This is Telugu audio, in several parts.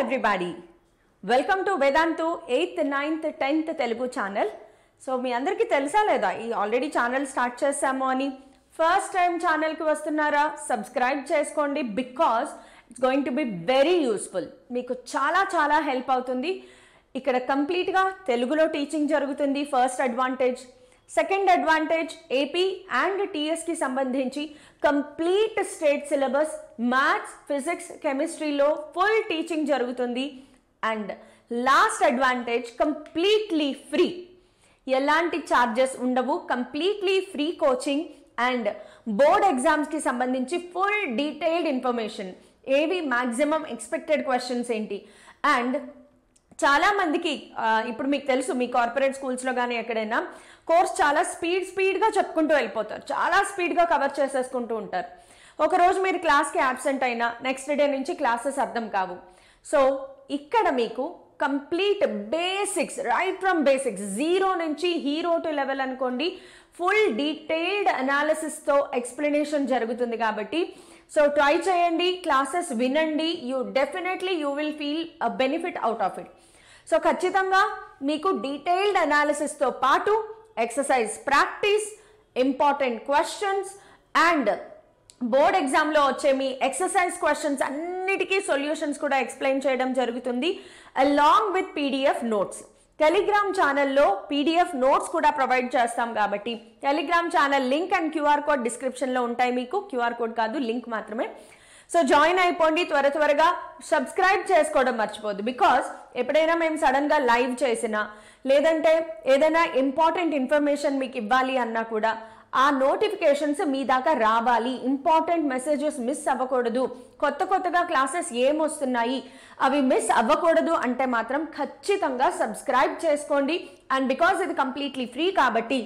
everybody welcome to Vedantu eighth ninth tenth Telugu channel so మీ అందరికీ తెలుసా లేదా ఈ ఆల్రెడీ ఛానల్ స్టార్ట్ చేసాము అని ఫస్ట్ టైం ఛానల్కి వస్తున్నారా సబ్స్క్రైబ్ చేసుకోండి because it's going to be very useful మీకు చాలా చాలా హెల్ప్ అవుతుంది ఇక్కడ కంప్లీట్గా తెలుగులో టీచింగ్ జరుగుతుంది first advantage second advantage AP and టీఎస్కి సంబంధించి complete state syllabus maths physics కెమిస్ట్రీలో ఫుల్ టీచింగ్ జరుగుతుంది and last advantage completely free ఎలాంటి ఛార్జెస్ ఉండవు completely free coaching and board ఎగ్జామ్స్కి సంబంధించి ఫుల్ డీటెయిల్డ్ ఇన్ఫర్మేషన్ ఏవి మ్యాక్సిమం ఎక్స్పెక్టెడ్ క్వశ్చన్స్ ఏంటి అండ్ చాలా మందికి ఆ, ఇప్పుడు మీకు తెలుసు మీ కార్పొరేట్ స్కూల్స్లో కానీ ఎక్కడైనా కోర్స్ చాలా స్పీడ్ స్పీడ్గా చెప్పుకుంటూ వెళ్ళిపోతారు చాలా స్పీడ్గా కవర్ చేసేసుకుంటూ ఉంటారు ఒకరోజు మీరు క్లాస్కి యాబ్సెంట్ అయినా నెక్స్ట్ డే నుంచి క్లాసెస్ అర్థం కావు సో ఇక్కడ మీకు complete basics right from basics zero నుంచి హీరో టు లెవెల్ అనుకోండి ఫుల్ డీటెయిల్డ్ అనాలిసిస్తో ఎక్స్ప్లెనేషన్ జరుగుతుంది కాబట్టి సో ట్రై చేయండి క్లాసెస్ వినండి you definitely you will feel benefit out of it so ఖచ్చితంగా మీకు డీటెయిల్డ్ అనాలిసిస్తో పాటు exercise practice important questions and board ఎగ్జామ్లో వచ్చే మీ ఎక్సర్సైజ్ క్వశ్చన్స్ అన్నిటికీ సొల్యూషన్స్ కూడా ఎక్స్ప్లెయిన్ చేయడం జరుగుతుంది along with PDF notes Telegram ఛానల్లో పీడిఎఫ్ నోట్స్ కూడా ప్రొవైడ్ చేస్తాం కాబట్టి Telegram channel link and QR code డిస్క్రిప్షన్లో ఉంటాయి మీకు క్యూఆర్ కోడ్ కాదు లింక్ మాత్రమే సో జాయిన్ అయిపోండి త్వర త్వరగా సబ్స్క్రైబ్ చేసుకోవడం మర్చిపోద్దు బికాస్ ఎప్పుడైనా మేము సడన్గా లైవ్ చేసినా లేదంటే ఏదైనా ఇంపార్టెంట్ ఇన్ఫర్మేషన్ మీకు ఇవ్వాలి అన్నా కూడా ఆ నోటిఫికేషన్స్ మీ దాకా రావాలి ఇంపార్టెంట్ మెసేజెస్ మిస్ అవ్వకూడదు కొత్త కొత్తగా క్లాసెస్ ఏం వస్తున్నాయి అవి మిస్ అవ్వకూడదు అంటే మాత్రం ఖచ్చితంగా సబ్స్క్రైబ్ చేసుకోండి అండ్ బికాజ్ ఇది కంప్లీట్లీ ఫ్రీ కాబట్టి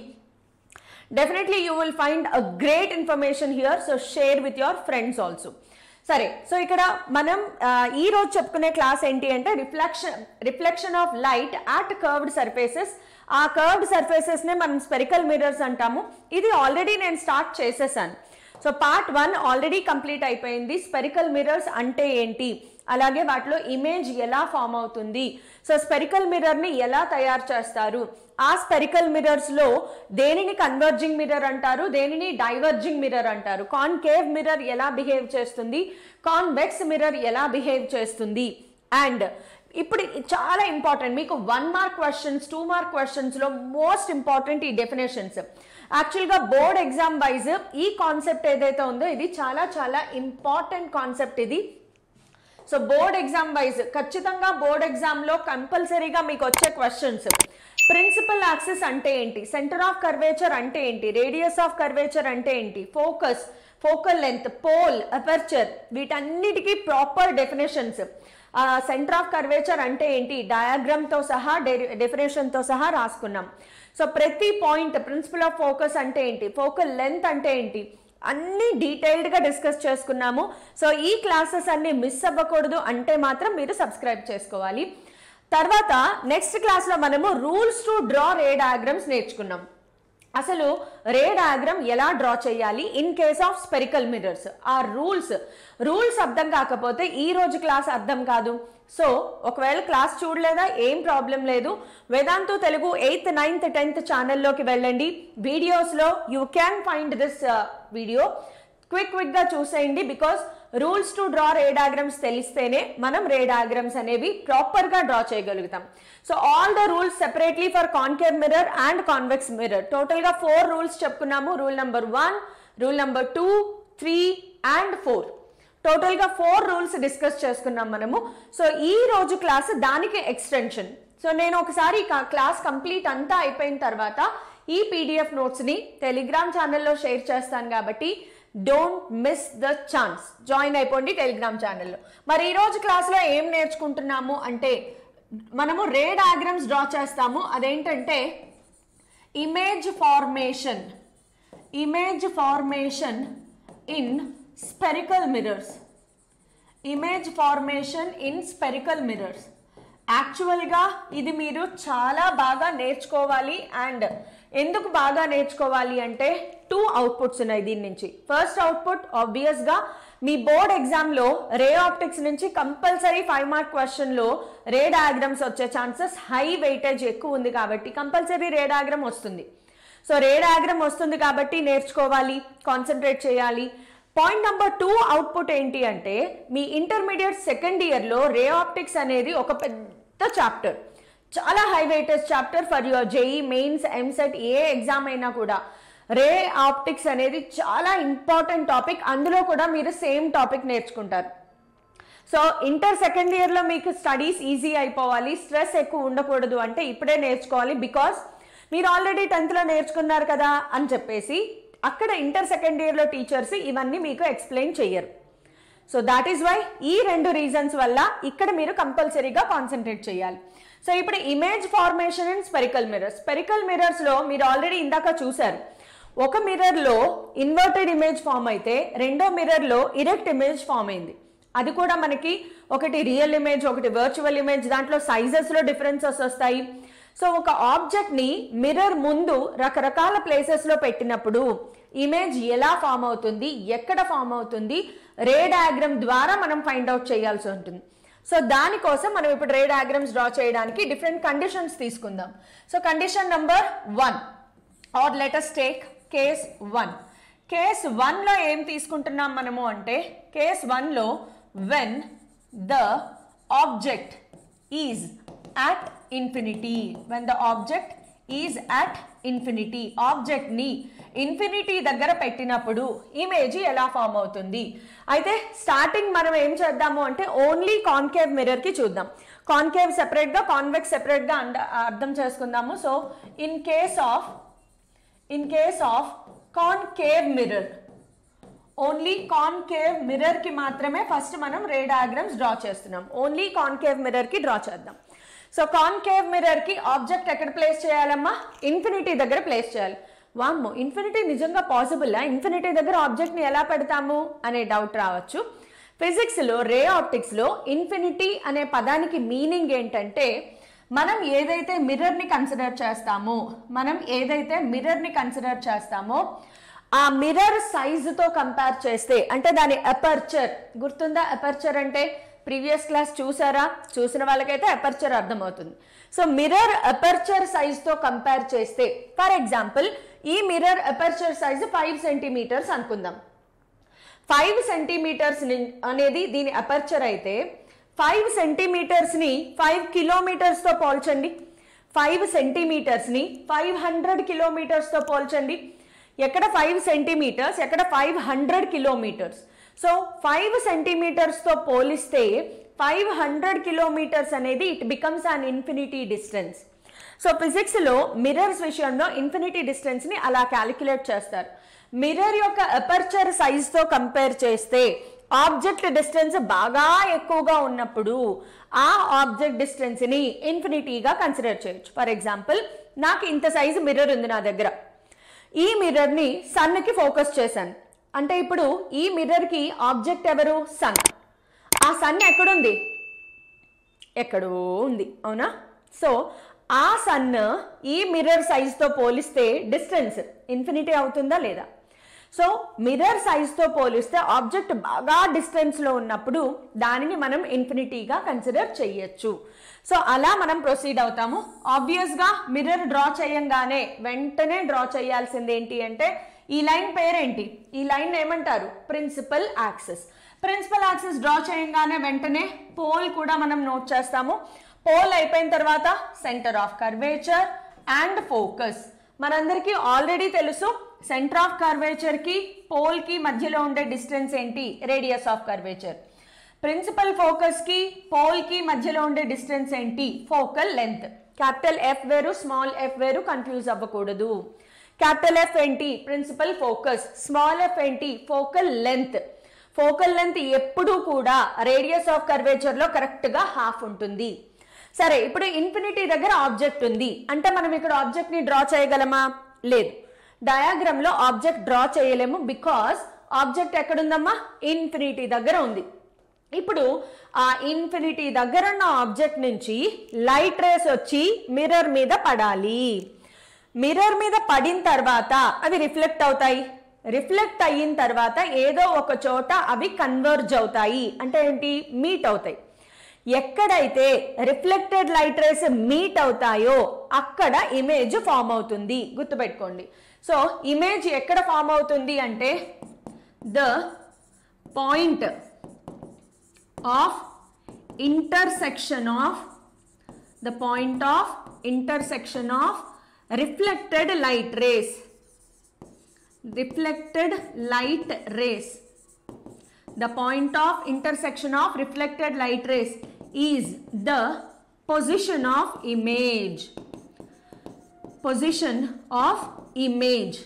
definitely you will find a great information here so share with your friends also సరే సో ఇక్కడ మనం ఆ, ఈ రోజు చెప్పుకునే క్లాస్ ఏంటి అంటే reflection reflection of light at curved surfaces ఆ కర్వ్డ్ సర్ఫేసెస్ నే మనం స్పెరికల్ మిర్రర్స్ అంటాము ఇది ఆల్రెడీ నేను స్టార్ట్ చేసేసాను so part one already complete అయిపోయింది స్పెరికల్ మిర్రర్స్ అంటే ఏంటి అలాగే వాటిలో ఇమేజ్ ఎలా ఫామ్ అవుతుంది సో స్పెరికల్ మిర్రర్ని ఎలా తయారు చేస్తారు ఆ స్పెరికల్ మిర్రర్స్లో దేనిని కన్వర్జింగ్ మిర్రర్ అంటారు దేనిని డైవర్జింగ్ మిర్రర్ అంటారు కాన్కేవ్ మిర్రర్ ఎలా బిహేవ్ చేస్తుంది కాన్వెక్స్ మిర్రర్ ఎలా బిహేవ్ చేస్తుంది అండ్ ఇప్పుడు ఇది చాలా ఇంపార్టెంట్ మీకు one mark questions two mark క్వశ్చన్స్లో మోస్ట్ ఇంపార్టెంట్ ఈ డెఫినేషన్స్ యాక్చువల్గా బోర్డ్ ఎగ్జామ్ వైజ్ ఈ కాన్సెప్ట్ ఏదైతే ఉందో ఇది చాలా చాలా ఇంపార్టెంట్ కాన్సెప్ట్ ఇది సో బోర్డ్ ఎగ్జామ్ వైజ్ ఖచ్చితంగా బోర్డ్ ఎగ్జామ్లో కంపల్సరీగా మీకు వచ్చే క్వశ్చన్స్ ప్రిన్సిపల్ యాక్సెస్ అంటే ఏంటి సెంటర్ ఆఫ్ కర్వేచర్ అంటే ఏంటి రేడియస్ ఆఫ్ కర్వేచర్ అంటే ఏంటి focus focal length pole aperture వీటన్నిటికీ proper definitions centre of curvature అంటే ఏంటి డయాగ్రామ్తో సహా డెఫినేషన్తో సహా రాసుకున్నాం సో ప్రతి పాయింట్ ప్రిన్సిపల్ ఆఫ్ ఫోకస్ అంటే ఏంటి ఫోకల్ లెంత్ అంటే ఏంటి అన్ని డీటెయిల్డ్గా డిస్కస్ చేసుకున్నాము సో ఈ క్లాసెస్ అన్ని మిస్ అవ్వకూడదు అంటే మాత్రం మీరు సబ్స్క్రైబ్ చేసుకోవాలి తర్వాత నెక్స్ట్ క్లాస్లో మనము rules to draw ray diagrams నేర్చుకున్నాం అసలు రే డయాగ్రామ్ ఎలా డ్రా చేయాలి in case of spherical mirrors ఆ రూల్స్ రూల్స్ అర్థం కాకపోతే ఈ రోజు క్లాస్ అర్థం కాదు సో ఒకవేళ క్లాస్ చూడలేదా ఏం ప్రాబ్లం లేదు Vedantu Telugu eighth ninth tenth ఛానల్లోకి వెళ్ళండి వీడియోస్లో you can find this video quick quick గా చూసేయండి because rules to draw ray diagrams తెలిస్తేనే మనం రే డయాగ్రామ్స్ అనేవి ప్రాపర్ గా డ్రా చేయగలుగుతాం so all the rules separately for concave mirror and convex mirror total గా ఫోర్ రూల్స్ చెప్పుకున్నాము rule number one rule number two three and four total గా ఫోర్ రూల్స్ డిస్కస్ చేసుకున్నాం మనము సో ఈ రోజు క్లాస్ దానికి ఎక్స్టెన్షన్ సో నేను ఒకసారి క్లాస్ కంప్లీట్ అంతా అయిపోయిన తర్వాత ఈ పీడిఎఫ్ నోట్స్ ని టెలిగ్రామ్ ఛానల్లో షేర్ చేస్తాను కాబట్టి don't miss the chance join అయిపోండి టెలిగ్రామ్ ఛానల్లో మరి ఈ రోజు క్లాస్లో ఏం నేర్చుకుంటున్నాము అంటే మనము రే డయాగ్రామ్స్ డ్రా చేస్తాము అదేంటంటే image formation image formation in spherical mirrors image formation in spherical mirrors యాక్చువల్గా ఇది మీరు చాలా బాగా నేర్చుకోవాలి అండ్ ఎందుకు బాగా నేర్చుకోవాలి అంటే టూ అవుట్పుట్స్ ఉన్నాయి దీని నుంచి ఫస్ట్ అవుట్పుట్ ఆబ్వియస్గా మీ బోర్డ్ ఎగ్జామ్లో రే ఆప్టిక్స్ నుంచి కంపల్సరీ ఫైవ్ మార్క్ క్వశ్చన్లో రే డయాగ్రామ్స్ వచ్చే ఛాన్సెస్ హై వెయిటేజ్ ఎక్కువ ఉంది కాబట్టి కంపల్సరీ రే డయాగ్రామ్ వస్తుంది సో రే డయాగ్రామ్ వస్తుంది కాబట్టి నేర్చుకోవాలి కాన్సన్ట్రేట్ చేయాలి పాయింట్ నెంబర్ టూ అవుట్పుట్ ఏంటి అంటే మీ ఇంటర్మీడియట్ సెకండ్ ఇయర్లో రే ఆప్టిక్స్ అనేది ఒక పెద్ద చాప్టర్ చాలా high weightage chapter for your JEE Mains EAMCET ఏ ఎగ్జామ్ అయినా కూడా రే ఆప్టిక్స్ అనేది చాలా ఇంపార్టెంట్ టాపిక్ అందులో కూడా మీరు సేమ్ టాపిక్ నేర్చుకుంటారు సో ఇంటర్ సెకండ్ ఇయర్లో మీకు స్టడీస్ ఈజీ అయిపోవాలి స్ట్రెస్ ఎక్కువ ఉండకూడదు అంటే ఇప్పుడే నేర్చుకోవాలి బికాస్ మీరు ఆల్రెడీ టెన్త్లో నేర్చుకున్నారు కదా అని చెప్పేసి అక్కడ ఇంటర్ సెకండ్ ఇయర్లో టీచర్స్ ఇవన్నీ మీకు ఎక్స్ప్లెయిన్ చెయ్యరు సో దాట్ ఈస్ వై ఈ రెండు రీజన్స్ వల్ల ఇక్కడ మీరు కంపల్సరీగా కాన్సన్ట్రేట్ చేయాలి సో ఇప్పుడు image formation and spherical mirrors spherical మిర్రర్స్లో మీరు ఆల్రెడీ ఇందాక చూశారు ఒక మిర్రర్లో ఇన్వర్టెడ్ ఇమేజ్ ఫామ్ అయితే రెండో మిర్రర్లో ఇరెక్ట్ ఇమేజ్ ఫామ్ అయింది అది కూడా మనకి ఒకటి రియల్ ఇమేజ్ ఒకటి వర్చువల్ ఇమేజ్ దాంట్లో సైజెస్లో డిఫరెన్సెస్ వస్తాయి సో ఒక ఆబ్జెక్ట్ని మిర్రర్ ముందు రకరకాల ప్లేసెస్లో పెట్టినప్పుడు ఇమేజ్ ఎలా ఫామ్ అవుతుంది ఎక్కడ ఫామ్ అవుతుంది రే డయాగ్రామ్ ద్వారా మనం ఫైండ్ అవుట్ చేయాల్సి ఉంటుంది సో దానికోసం మనం ఇప్పుడు రే డయాగ్రామ్స్ డ్రా చేయడానికి డిఫరెంట్ కండిషన్స్ తీసుకుందాం so condition number one or let us take case one case వన్లో ఏం తీసుకుంటున్నాం మనము అంటే కేస్ వన్లో when the object is at infinity when the object is at infinity ఆబ్జెక్ట్ని ఇన్ఫినిటీ దగ్గర పెట్టినప్పుడు ఇమేజ్ ఎలా ఫామ్ అవుతుంది అయితే స్టార్టింగ్ మనం ఏం చేద్దాము అంటే ఓన్లీ కాన్కేవ్ మిర్రర్కి చూద్దాం కాన్కేవ్ సెపరేట్గా కాన్వెక్స్ సెపరేట్గా అండ అర్థం చేసుకుందాము so in case of in case of concave mirror only concave mirror కి మాత్రమే ఫస్ట్ మనం రే డయాగ్రామ్స్ డ్రా చేస్తున్నాం ఓన్లీ కాన్కేవ్ మిర్రర్ కి డ్రా చేద్దాం సో కాన్కేవ్ మిర్రర్ కి ఆబ్జెక్ట్ ఎక్కడ ప్లేస్ చేయాలమ్మా ఇన్ఫినిటీ దగ్గర ప్లేస్ చేయాలి వామ్మో ఇన్ఫినిటీ నిజంగా పాసిబుల్లా ఇన్ఫినిటీ దగ్గర ఆబ్జెక్ట్ ని ఎలా పెడతాము అనే డౌట్ రావచ్చు ఫిజిక్స్ లో రే ఆప్టిక్స్ లో ఇన్ఫినిటీ అనే పదానికి మీనింగ్ ఏంటంటే మనం ఏదైతే మిర్రర్ ని కన్సిడర్ చేస్తామో మనం ఏదైతే మిర్రర్ ని కన్సిడర్ చేస్తామో ఆ మిర్రర్ సైజుతో కంపేర్ చేస్తే అంటే దాని అపర్చర్ గుర్తుందా అపర్చర్ అంటే ప్రీవియస్ క్లాస్ చూసారా చూసిన వాళ్ళకైతే అపర్చర్ అర్థమవుతుంది సో మిర్రర్ అపర్చర్ సైజ్తో కంపేర్ చేస్తే ఫర్ ఎగ్జాంపుల్ ఈ mirror aperture size five centimetres అనుకుందాం ఫైవ్ సెంటీమీటర్స్ అనేది దీని అపర్చర్ అయితే ఫైవ్ సెంటీమీటర్స్ని ఫైవ్ కిలోమీటర్స్తో పోల్చండి ఫైవ్ సెంటీమీటర్స్ని ఫైవ్ హండ్రెడ్ కిలోమీటర్స్తో పోల్చండి ఎక్కడ ఫైవ్ సెంటీమీటర్స్ ఎక్కడ five hundred kilometres so five సెంటీమీటర్స్తో పోలిస్తే ఫైవ్ హండ్రెడ్ కిలోమీటర్స్ అనేది it becomes an infinity distance so ఫిజిక్స్లో మిర్రర్స్ విషయంలో ఇన్ఫినిటీ డిస్టెన్స్ని అలా క్యాలిక్యులేట్ చేస్తారు మిర్రర్ యొక్క అపర్చర్ సైజ్తో కంపేర్ చేస్తే ఆబ్జెక్ట్ డిస్టెన్స్ బాగా ఎక్కువగా ఉన్నప్పుడు ఆ ఆబ్జెక్ట్ డిస్టెన్స్ని ఇన్ఫినిటీగా కన్సిడర్ చేయొచ్చు ఫర్ ఎగ్జాంపుల్ నాకు ఇంత సైజు మిర్రర్ ఉంది నా దగ్గర ఈ మిర్రర్ని సన్కి ఫోకస్ చేశాను అంటే ఇప్పుడు ఈ మిర్రర్కి ఆబ్జెక్ట్ ఎవరు సన్ ఆ సన్ ఎక్కడుంది ఎక్కడో ఉంది అవునా సో ఆ సన్ ఈ మిర్రర్ సైజ్తో పోలిస్తే డిస్టెన్స్ ఇన్ఫినిటీ అవుతుందా లేదా సో మిర్రర్ సైజ్తో పోలిస్తే ఆబ్జెక్ట్ బాగా డిస్టెన్స్లో ఉన్నప్పుడు దానిని మనం ఇన్ఫినిటీగా కన్సిడర్ చేయొచ్చు సో అలా మనం ప్రొసీడ్ అవుతాము ఆబ్వియస్గా మిర్రర్ డ్రా చేయంగానే వెంటనే డ్రా చేయాల్సింది ఏంటి అంటే ఈ లైన్ పేరేంటి ఈ లైన్ ఏమంటారు principal axis principal axis draw చేయంగానే వెంటనే పోల్ కూడా మనం నోట్ చేస్తాము పోల్ అయిపోయిన తర్వాత centre of curvature and focus మనందరికీ ఆల్రెడీ తెలుసు సెంటర్ ఆఫ్ కర్వేచర్ కి పోల్ కి మధ్యలో ఉండే డిస్టెన్స్ ఏంటి radius of curvature principal focus కి పోల్ కి మధ్యలో ఉండే డిస్టెన్స్ ఏంటి ఫోకల్ లెంత్ క్యాపిటల్ ఎఫ్ వేరు స్మాల్ ఎఫ్ వేరు కన్ఫ్యూజ్ అవ్వకూడదు క్యాపిటల్ ఎఫ్ ఏంటి ప్రిన్సిపల్ ఫోకస్ స్మాల్ ఎఫ్ ఏంటి ఫోకల్ లెంత్ ఫోకల్ లెంత్ ఎప్పుడూ కూడా రేడియస్ ఆఫ్ కర్వేచర్ లో కరెక్ట్ గా హాఫ్ ఉంటుంది సరే ఇప్పుడు ఇన్ఫినిటీ దగ్గర ఆబ్జెక్ట్ ఉంది అంటే మనం ఇక్కడ ఆబ్జెక్ట్ ని డ్రా చేయగలమా లేదు డయాగ్రామ్ లో ఆబ్జెక్ట్ డ్రా చేయలేము బికాస్ ఆబ్జెక్ట్ ఎక్కడుందమ్మా ఇన్ఫినిటీ దగ్గర ఉంది ఇప్పుడు ఆ ఇన్ఫినిటీ దగ్గర ఉన్న ఆబ్జెక్ట్ నుంచి లైట్ రేస్ వచ్చి మిర్రర్ మీద పడాలి మిర్రర్ మీద పడిన తర్వాత అవి రిఫ్లెక్ట్ అవుతాయి రిఫ్లెక్ట్ అయిన తర్వాత ఏదో ఒక చోట అవి కన్వర్జ్ అవుతాయి అంటే ఏంటి మీట్ అవుతాయి ఎక్కడైతే రిఫ్లెక్టెడ్ లైట్ రేస్ మీట్ అవుతాయో అక్కడ ఇమేజ్ ఫామ్ అవుతుంది గుర్తుపెట్టుకోండి సో ఇమేజ్ ఎక్కడ ఫామ్ అవుతుంది అంటే the point of intersection of the point of intersection of reflected light rays reflected light rays the point of intersection of reflected light rays is the position of image position of image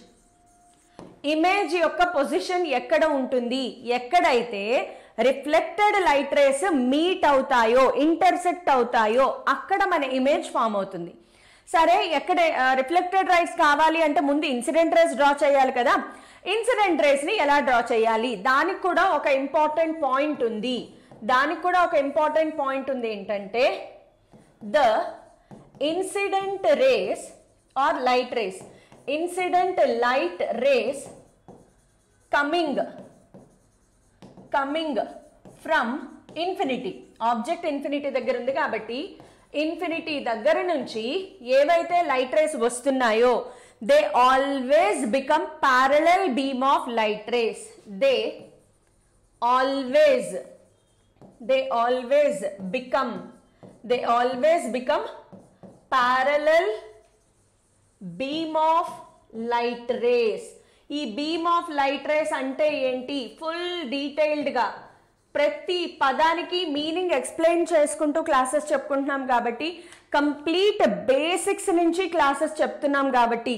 image యొక్క పొజిషన్ ఎక్కడ ఉంటుంది ఎక్కడైతే రిఫ్లెక్టెడ్ లైట్ రేస్ మీట్ అవుతాయో ఇంటర్సెక్ట్ అవుతాయో అక్కడ మన ఇమేజ్ ఫామ్ అవుతుంది సరే ఎక్కడ రిఫ్లెక్టెడ్ రైస్ కావాలి అంటే ముందు ఇన్సిడెంట్ రేస్ డ్రా చేయాలి కదా ఇన్సిడెంట్ రేస్ ని ఎలా డ్రా చేయాలి దానికి కూడా ఒక ఇంపార్టెంట్ పాయింట్ ఉంది దానికి కూడా ఒక ఇంపార్టెంట్ పాయింట్ ఉంది ఏంటంటే the incident rays or light rays incident light rays coming coming from infinity object infinity దగ్గర ఉంది కాబట్టి ఇన్ఫినిటీ దగ్గర నుంచి ఏవైతే లైట్ రేస్ వస్తున్నాయో they always become parallel beam of light rays they always they always become they always become parallel beam of light rays ఈ బీమ్ ఆఫ్ లైట్ రేస్ అంటే ఏంటి ఫుల్ డీటెయిల్డ్గా ప్రతి పదానికి మీనింగ్ ఎక్స్ప్లెయిన్ చేసుకుంటూ క్లాసెస్ చెప్పుకుంటున్నాం కాబట్టి కంప్లీట్ బేసిక్స్ నుంచి క్లాసెస్ చెప్తున్నాం కాబట్టి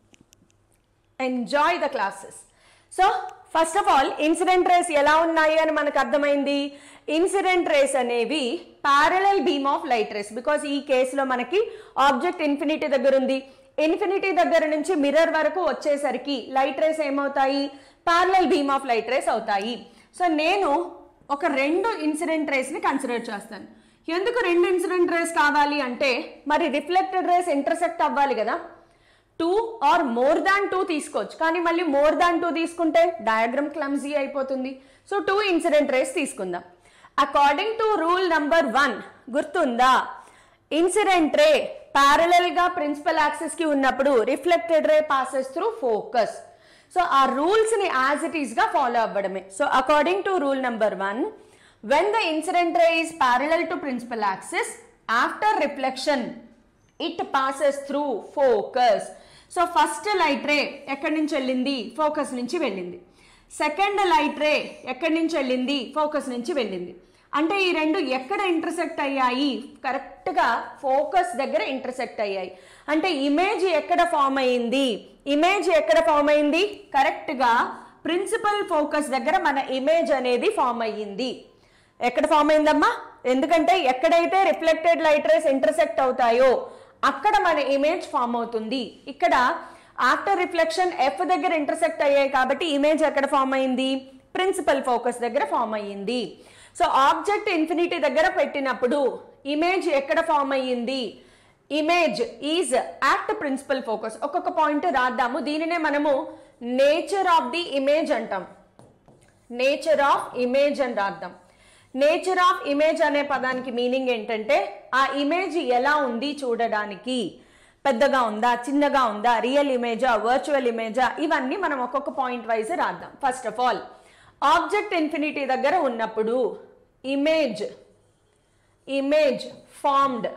enjoy the classes so first of all incident rays ఎలా ఉన్నాయి అని మనకు అర్థమైంది ఇన్సిడెంట్ రేస్ అనేవి parallel beam of light rays because ఈ కేసులో మనకి ఆబ్జెక్ట్ ఇన్ఫినిటీ దగ్గర ఉంది ఇన్ఫినిటీ దగ్గర నుంచి మిర్రర్ వరకు వచ్చేసరికి లైట్ రేస్ ఏమవుతాయి parallel beam of light rays అవుతాయి సో నేను ఒక రెండు ఇన్సిడెంట్ రేస్ని కన్సిడర్ చేస్తాను ఎందుకు రెండు ఇన్సిడెంట్ రేస్ కావాలి అంటే మరి రిఫ్లెక్టెడ్ రేస్ ఇంటర్సెక్ట్ అవ్వాలి కదా two or more than two తీసుకోవచ్చు కానీ మళ్ళీ మోర్ దాన్ టూ తీసుకుంటే డయాగ్రామ్ క్లమ్జీ అయిపోతుంది సో టూ ఇన్సిడెంట్ రేస్ తీసుకుందాం according to rule number one గుర్తుందా ఇన్సిడెంట్ రే ప్యారలల్ గా ప్రిన్సిపల్ యాక్సిస్ కి ఉన్నప్పుడు reflected ray passes through focus so ఆ రూల్స్ ని యాజ్ ఇట్ ఈస్ గా ఫాలో అవ్వడమే so according to rule number one when the incident ray is parallel to principal axis after reflection it passes through focus so first light ray ఎక్కడి నుంచి వెళ్ళింది ఫోకస్ నుంచి వెళ్ళింది సెకండ్ లైట్ రే ఎక్కడి నుంచి వెళ్ళింది ఫోకస్ నుంచి వెళ్ళింది అంటే ఈ రెండు ఎక్కడ ఇంటర్సెక్ట్ అయ్యాయి కరెక్ట్గా ఫోకస్ దగ్గర ఇంటర్సెక్ట్ అయ్యాయి అంటే ఇమేజ్ ఎక్కడ ఫామ్ అయింది ఇమేజ్ ఎక్కడ ఫామ్ అయింది కరెక్ట్గా ప్రిన్సిపల్ ఫోకస్ దగ్గర మన ఇమేజ్ అనేది ఫామ్ అయ్యింది ఎక్కడ ఫామ్ అయిందమ్మా ఎందుకంటే ఎక్కడైతే రిఫ్లెక్టెడ్ లైట్ రేస్ ఇంటర్సెక్ట్ అవుతాయో అక్కడ మన ఇమేజ్ ఫామ్ అవుతుంది ఇక్కడ ఆఫ్టర్ రిఫ్లెక్షన్ ఎఫ్ దగ్గర ఇంటర్సెక్ట్ అయ్యాయి కాబట్టి ఇమేజ్ ఎక్కడ ఫామ్ అయింది ప్రిన్సిపల్ ఫోకస్ దగ్గర ఫామ్ అయ్యింది సో ఆబ్జెక్ట్ ఇన్ఫినిటీ దగ్గర పెట్టినప్పుడు ఇమేజ్ ఎక్కడ ఫామ్ అయ్యింది image is at principal focus ఒక్కొక్క పాయింట్ రాద్దాము దీనినే మనము నేచర్ ఆఫ్ ది ఇమేజ్ అంటాం నేచర్ ఆఫ్ ఇమేజ్ అని రాద్దాం నేచర్ ఆఫ్ ఇమేజ్ అనే పదానికి మీనింగ్ ఏంటంటే ఆ ఇమేజ్ ఎలా ఉంది చూడడానికి పెద్దగా ఉందా చిన్నగా ఉందా రియల్ ఇమేజా వర్చువల్ ఇమేజా ఇవన్నీ మనం ఒక్కొక్క పాయింట్ వైజ్ రాద్దాం first of all object infinity దగ్గర ఉన్నప్పుడు image image formed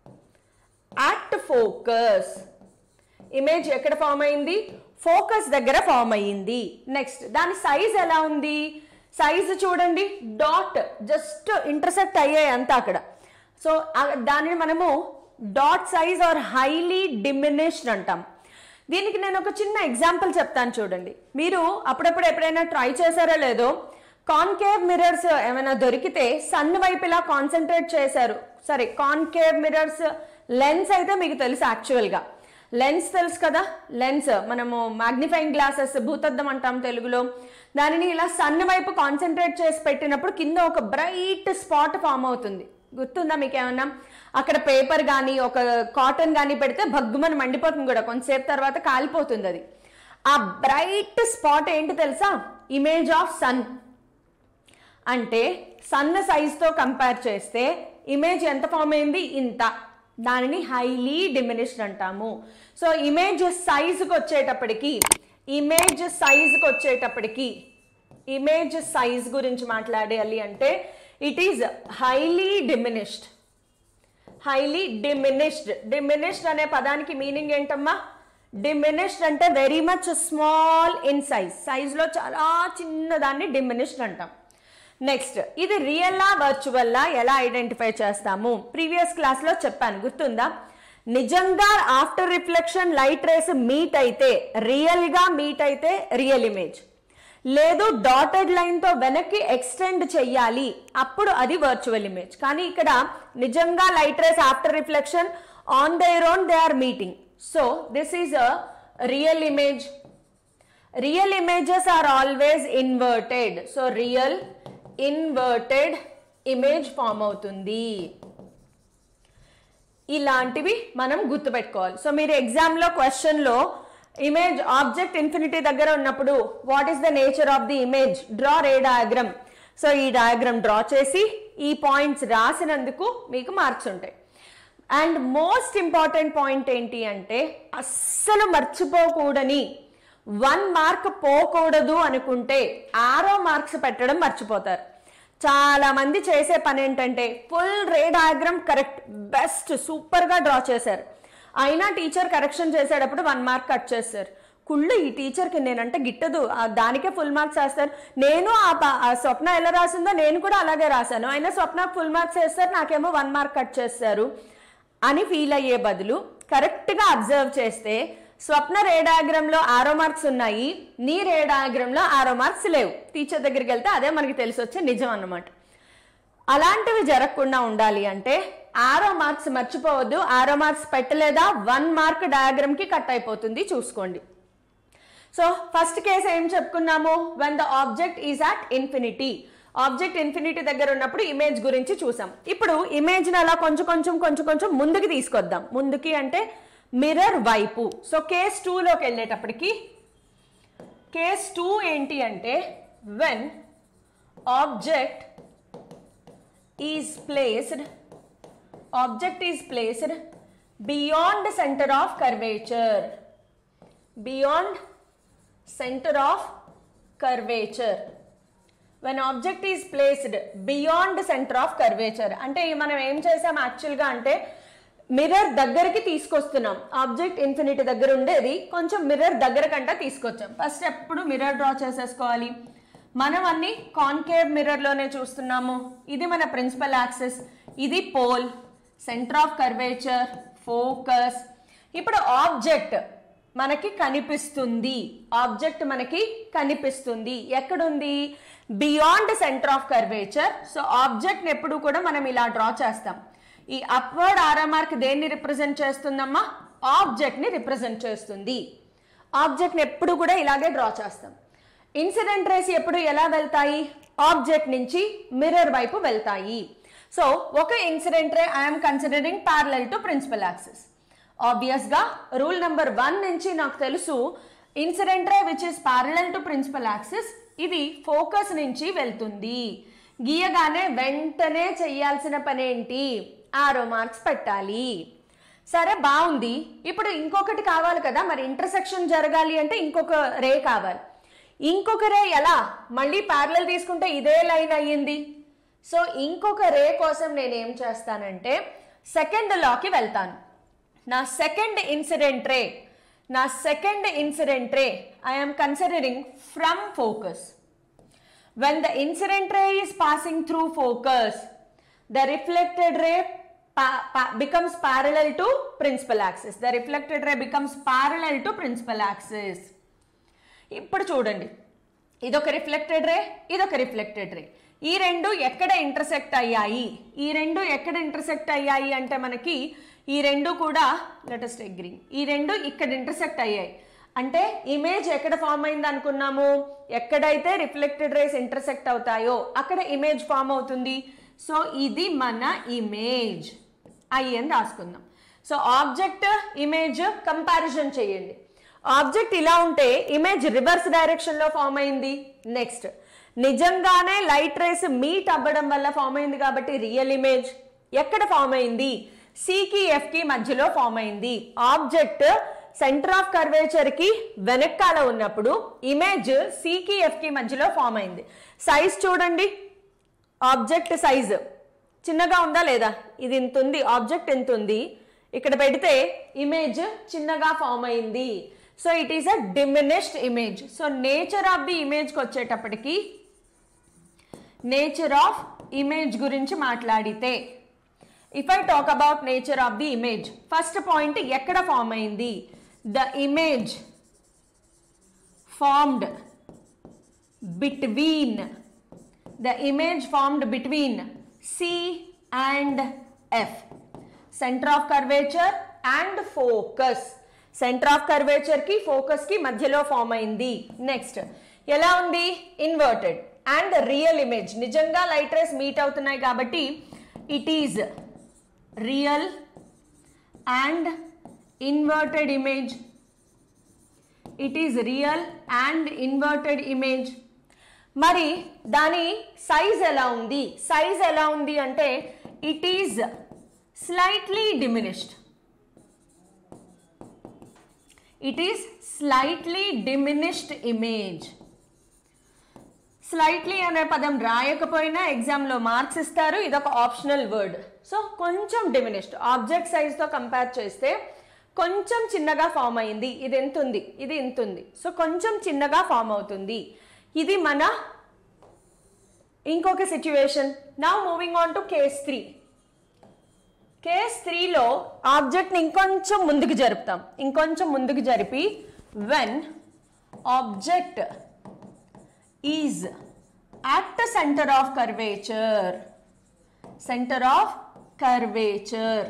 at focus image ఎక్కడ ఫామ్ అయింది ఫోకస్ దగ్గర ఫామ్ అయ్యింది నెక్స్ట్ దాని సైజ్ ఎలా ఉంది సైజ్ చూడండి డాట్ జస్ట్ ఇంటర్సెక్ట్ అయ్యాయి అంతా అక్కడ సో దానిని మనము dot size or highly diminished అంటాం దీనికి నేను ఒక చిన్న ఎగ్జాంపుల్ చెప్తాను చూడండి మీరు అప్పుడప్పుడు ఎప్పుడైనా ట్రై చేశారో లేదో కాన్కేవ్ మిర్రర్స్ ఏమైనా దొరికితే సన్ వైపు ఇలా కాన్సన్ట్రేట్ చేశారు సరే కాన్కేవ్ మిర్రర్స్ లెన్స్ అయితే మీకు తెలుసు యాక్చువల్గా లెన్స్ తెలుసు కదా లెన్స్ మనము మ్యాగ్నిఫైయింగ్ గ్లాసెస్ భూతద్దం అంటాం తెలుగులో దానిని ఇలా సన్ వైపు కాన్సన్ట్రేట్ చేసి పెట్టినప్పుడు కింద ఒక బ్రైట్ స్పాట్ ఫామ్ అవుతుంది గుర్తుందా మీకు ఏమన్నా అక్కడ పేపర్ కానీ ఒక కాటన్ కానీ పెడితే భగ్గుమని మండిపోతుంది కూడా కొంతసేపు తర్వాత కాలిపోతుంది అది ఆ బ్రైట్ స్పాట్ ఏంటి తెలుసా ఇమేజ్ ఆఫ్ సన్ అంటే సన్న సైజ్తో కంపేర్ చేస్తే ఇమేజ్ ఎంత ఫామ్ అయింది ఇంత దానిని హైలీ డిమినిష్డ్ అంటాము సో ఇమేజ్ సైజుకి వచ్చేటప్పటికి ఇమేజ్ సైజుకి వచ్చేటప్పటికి ఇమేజ్ సైజ్ గురించి మాట్లాడాలి అంటే it is highly diminished highly diminished diminished అనే పదానికి మీనింగ్ ఏంటమ్మా డిమినిష్డ్ అంటే very much small in size సైజ్లో చాలా చిన్నదాన్ని డిమినిష్డ్ అంటాం నెక్స్ట్ ఇది రియల్లా వర్చువల్లా ఎలా ఐడెంటిఫై చేస్తాము ప్రీవియస్ క్లాస్లో చెప్పాను గుర్తుందా నిజంగా after reflection light rays meet అయితే రియల్గా మీట్ అయితే రియల్ ఇమేజ్ లేదు డాటెడ్ లైన్తో వెనక్కి ఎక్స్టెండ్ చెయ్యాలి అప్పుడు అది వర్చువల్ ఇమేజ్ కానీ ఇక్కడ నిజంగా light rays after reflection on their own they are meeting so this is a real image real images are always inverted so real inverted image form అవుతుంది ఇలాంటివి మనం గుర్తుపెట్టుకోవాలి సో మీరు ఎగ్జామ్లో క్వశ్చన్లో ఇమేజ్ ఆబ్జెక్ట్ ఇన్ఫినిటీ దగ్గర ఉన్నప్పుడు what is the nature of the image draw ray diagram so ఈ డయాగ్రమ్ డ్రా చేసి ఈ పాయింట్స్ రాసినందుకు మీకు మార్క్స్ ఉంటాయి అండ్ మోస్ట్ ఇంపార్టెంట్ పాయింట్ ఏంటి అంటే అస్సలు మర్చిపోకూడని వన్ మార్క్ పోకూడదు అనుకుంటే ఆరో మార్క్స్ పెట్టడం మర్చిపోతారు చాలా మంది చేసే పని ఏంటంటే full ray diagram correct best సూపర్గా డ్రా చేశారు అయినా టీచర్ కరెక్షన్ చేసేటప్పుడు వన్ మార్క్ కట్ చేస్తారు కుళ్ళు ఈ టీచర్కి నేనంటే గిట్టదు ఆ దానికే ఫుల్ మార్క్స్ వేస్తారు నేను ఆ ప- ఆ స్వప్న ఎలా రాసిందో నేను కూడా అలాగే రాశాను అయినా స్వప్న ఫుల్ మార్క్స్ వేస్తారు నాకేమో వన్ మార్క్ కట్ చేస్తారు అని ఫీల్ అయ్యే బదులు కరెక్ట్గా అబ్జర్వ్ చేస్తే స్వప్న రే డయాగ్రామ్లో ఆరో మార్క్స్ ఉన్నాయి నీ రే డయాగ్రామ్లో ఆరో మార్క్స్ లేవు టీచర్ దగ్గరికి వెళ్తే అదే మనకి తెలిసి వచ్చే నిజం అన్నమాట అలాంటివి జరగకుండా ఉండాలి అంటే ఆరో మార్క్స్ మర్చిపోవద్దు ఆరో మార్క్స్ పెట్టలేదా వన్ మార్క్ డయాగ్రామ్ కి కట్ అయిపోతుంది చూసుకోండి సో ఫస్ట్ కేసు ఏం చెప్పుకున్నాము when the object is at infinity object infinity దగ్గర ఉన్నప్పుడు ఇమేజ్ గురించి చూసాం ఇప్పుడు ఇమేజ్ని అలా కొంచెం కొంచెం కొంచెం కొంచెం ముందుకి తీసుకొద్దాం ముందుకి అంటే మిర్రర్ వైపు సో కేస్ టూలోకి వెళ్ళేటప్పటికి కేస్ టూ ఏంటి అంటే when object is placed object is placed beyond centre of curvature beyond center of curvature when object is placed beyond center of curvature అంటే మనం ఏం చేసాం యాక్చువల్గా అంటే మిర్రర్ దగ్గరికి తీసుకొస్తున్నాం ఆబ్జెక్ట్ ఇన్ఫినిటీ దగ్గర ఉండేది కొంచెం మిర్రర్ దగ్గర కంటే తీసుకొచ్చాం ఫస్ట్ ఎప్పుడు మిర్రర్ డ్రా చేసేసుకోవాలి మనం అన్ని కాన్కేవ్ మిర్రర్లోనే చూస్తున్నాము ఇది మన ప్రిన్సిపల్ యాక్సెస్ ఇది pole centre of curvature focus ఇప్పుడు ఆబ్జెక్ట్ మనకి కనిపిస్తుంది ఆబ్జెక్ట్ మనకి కనిపిస్తుంది ఎక్కడుంది beyond centre of curvature so object ఎప్పుడు కూడా మనం ఇలా డ్రా చేస్తాం ఈ అప్వర్డ్ ఆర్ఎంఆర్క్ దేన్ని రిప్రజెంట్ చేస్తుందమ్మా ఆబ్జెక్ట్ ని రిప్రజెంట్ చేస్తుంది ఆబ్జెక్ట్ ని ఎప్పుడు కూడా ఇలాగే డ్రా చేస్తాం ఇన్సిడెంట్ రేస్ ఎప్పుడు ఎలా వెళ్తాయి ఆబ్జెక్ట్ నుంచి మిర్రర్ వైపు వెళ్తాయి సో ఒక incident ray I'm considering parallel to principal axis ఆబ్వియస్గా రూల్ నెంబర్ వన్ నుంచి నాకు తెలుసు incident ray which is parallel to principal axis ఇది ఫోకస్ నుంచి వెళ్తుంది గీయగానే వెంటనే చెయ్యాల్సిన పని ఏంటి ఆరో మార్క్స్ పెట్టాలి సరే బాగుంది ఇప్పుడు ఇంకొకటి కావాలి కదా మరి ఇంటర్సెక్షన్ జరగాలి అంటే ఇంకొక రే కావాలి ఇంకొక రే ఎలా మళ్ళీ ప్యారలల్ తీసుకుంటే ఇదే లైన్ అయ్యింది సో ఇంకొక రే కోసం నేను ఏం చేస్తానంటే సెకండ్ లాకి వెళ్తాను నా సెకండ్ ఇన్సిడెంట్ రే నా second incident ray I'm considering from focus when the incident ray is passing through focus the reflected ray pa- pa- becomes parallel to principal axis the reflected ray becomes parallel to principal axis ఇప్పుడు చూడండి ఇదొక రిఫ్లెక్టెడ్ రే ఇదొక రిఫ్లెక్టెడ్ రే ఈ రెండు ఎక్కడ ఇంటర్సెక్ట్ అయ్యాయి ఈ రెండు ఎక్కడ ఇంటర్సెక్ట్ అయ్యాయి అంటే మనకి ఈ రెండు కూడా లెటెస్ట్ అగ్రీ ఈ రెండు ఇక్కడ ఇంటర్సెక్ట్ అయ్యాయి అంటే ఇమేజ్ ఎక్కడ ఫామ్ అయింది అనుకున్నాము ఎక్కడైతే రిఫ్లెక్టెడ్ రేస్ ఇంటర్సెక్ట్ అవుతాయో అక్కడ ఇమేజ్ ఫామ్ అవుతుంది సో ఇది మన ఇమేజ్ ఐ అని రాసుకుందాం సో ఆబ్జెక్ట్ ఇమేజ్ కంపారిజన్ చేయండి ఆబ్జెక్ట్ ఇలా ఉంటే ఇమేజ్ రివర్స్ డైరెక్షన్లో ఫామ్ అయింది నెక్స్ట్ నిజంగానే లైట్ రేస్ మీట్ అవ్వడం వల్ల ఫామ్ అయింది కాబట్టి రియల్ ఇమేజ్ ఎక్కడ ఫామ్ అయింది సికి ఎఫ్కి మధ్యలో ఫామ్ అయింది ఆబ్జెక్ట్ సెంటర్ ఆఫ్ కర్వేచర్ కి వెనకాల ఉన్నప్పుడు ఇమేజ్ సికి ఎఫ్కి మధ్యలో ఫామ్ అయింది సైజ్ చూడండి ఆబ్జెక్ట్ సైజ్ చిన్నగా ఉందా లేదా ఇది ఇంత ఉంది ఆబ్జెక్ట్ ఎంత ఉంది ఇక్కడ పెడితే ఇమేజ్ చిన్నగా ఫామ్ అయింది so it is a diminished image so nature of the ఇమేజ్కి వచ్చేటప్పటికి నేచర్ ఆఫ్ ఇమేజ్ గురించి మాట్లాడితే if I talk about nature of the image first point ఎక్కడ ఫామ్ అయింది the image formed between the image formed between C and F centre of curvature and focus centre of curvature కి ఫోకస్ కి మధ్యలో ఫామ్ అయింది నెక్స్ట్ ఎలా ఉంది ఇన్వర్టెడ్ అండ్ రియల్ ఇమేజ్ నిజంగా లైట్ రేస్ మీట్ అవుతున్నాయి కాబట్టి it is real and inverted image it is real and inverted image మరి దాని సైజ్ ఎలా ఉంది సైజ్ ఎలా ఉంది అంటే it is slightly diminished it is slightly diminished image slightly అనే పదం రాయకపోయినా ఎగ్జామ్లో మార్క్స్ ఇస్తారు ఇది ఒక ఆప్షనల్ వర్డ్ సో కొంచెం డిమినిష్డ్ ఆబ్జెక్ట్ సైజ్తో కంపేర్ చేస్తే కొంచెం చిన్నగా ఫామ్ అయింది ఇది ఎంత ఉంది ఇది ఇంత ఉంది సో కొంచెం చిన్నగా ఫామ్ అవుతుంది ఇది మన ఇంకొక సిచ్యువేషన్ నా moving on to case three case త్రీలో ఆబ్జెక్ట్ని ఇంకొంచెం ముందుకు జరుపుతాం ఇంకొంచెం ముందుకు జరిపి when object is at the centre of curvature centre of curvature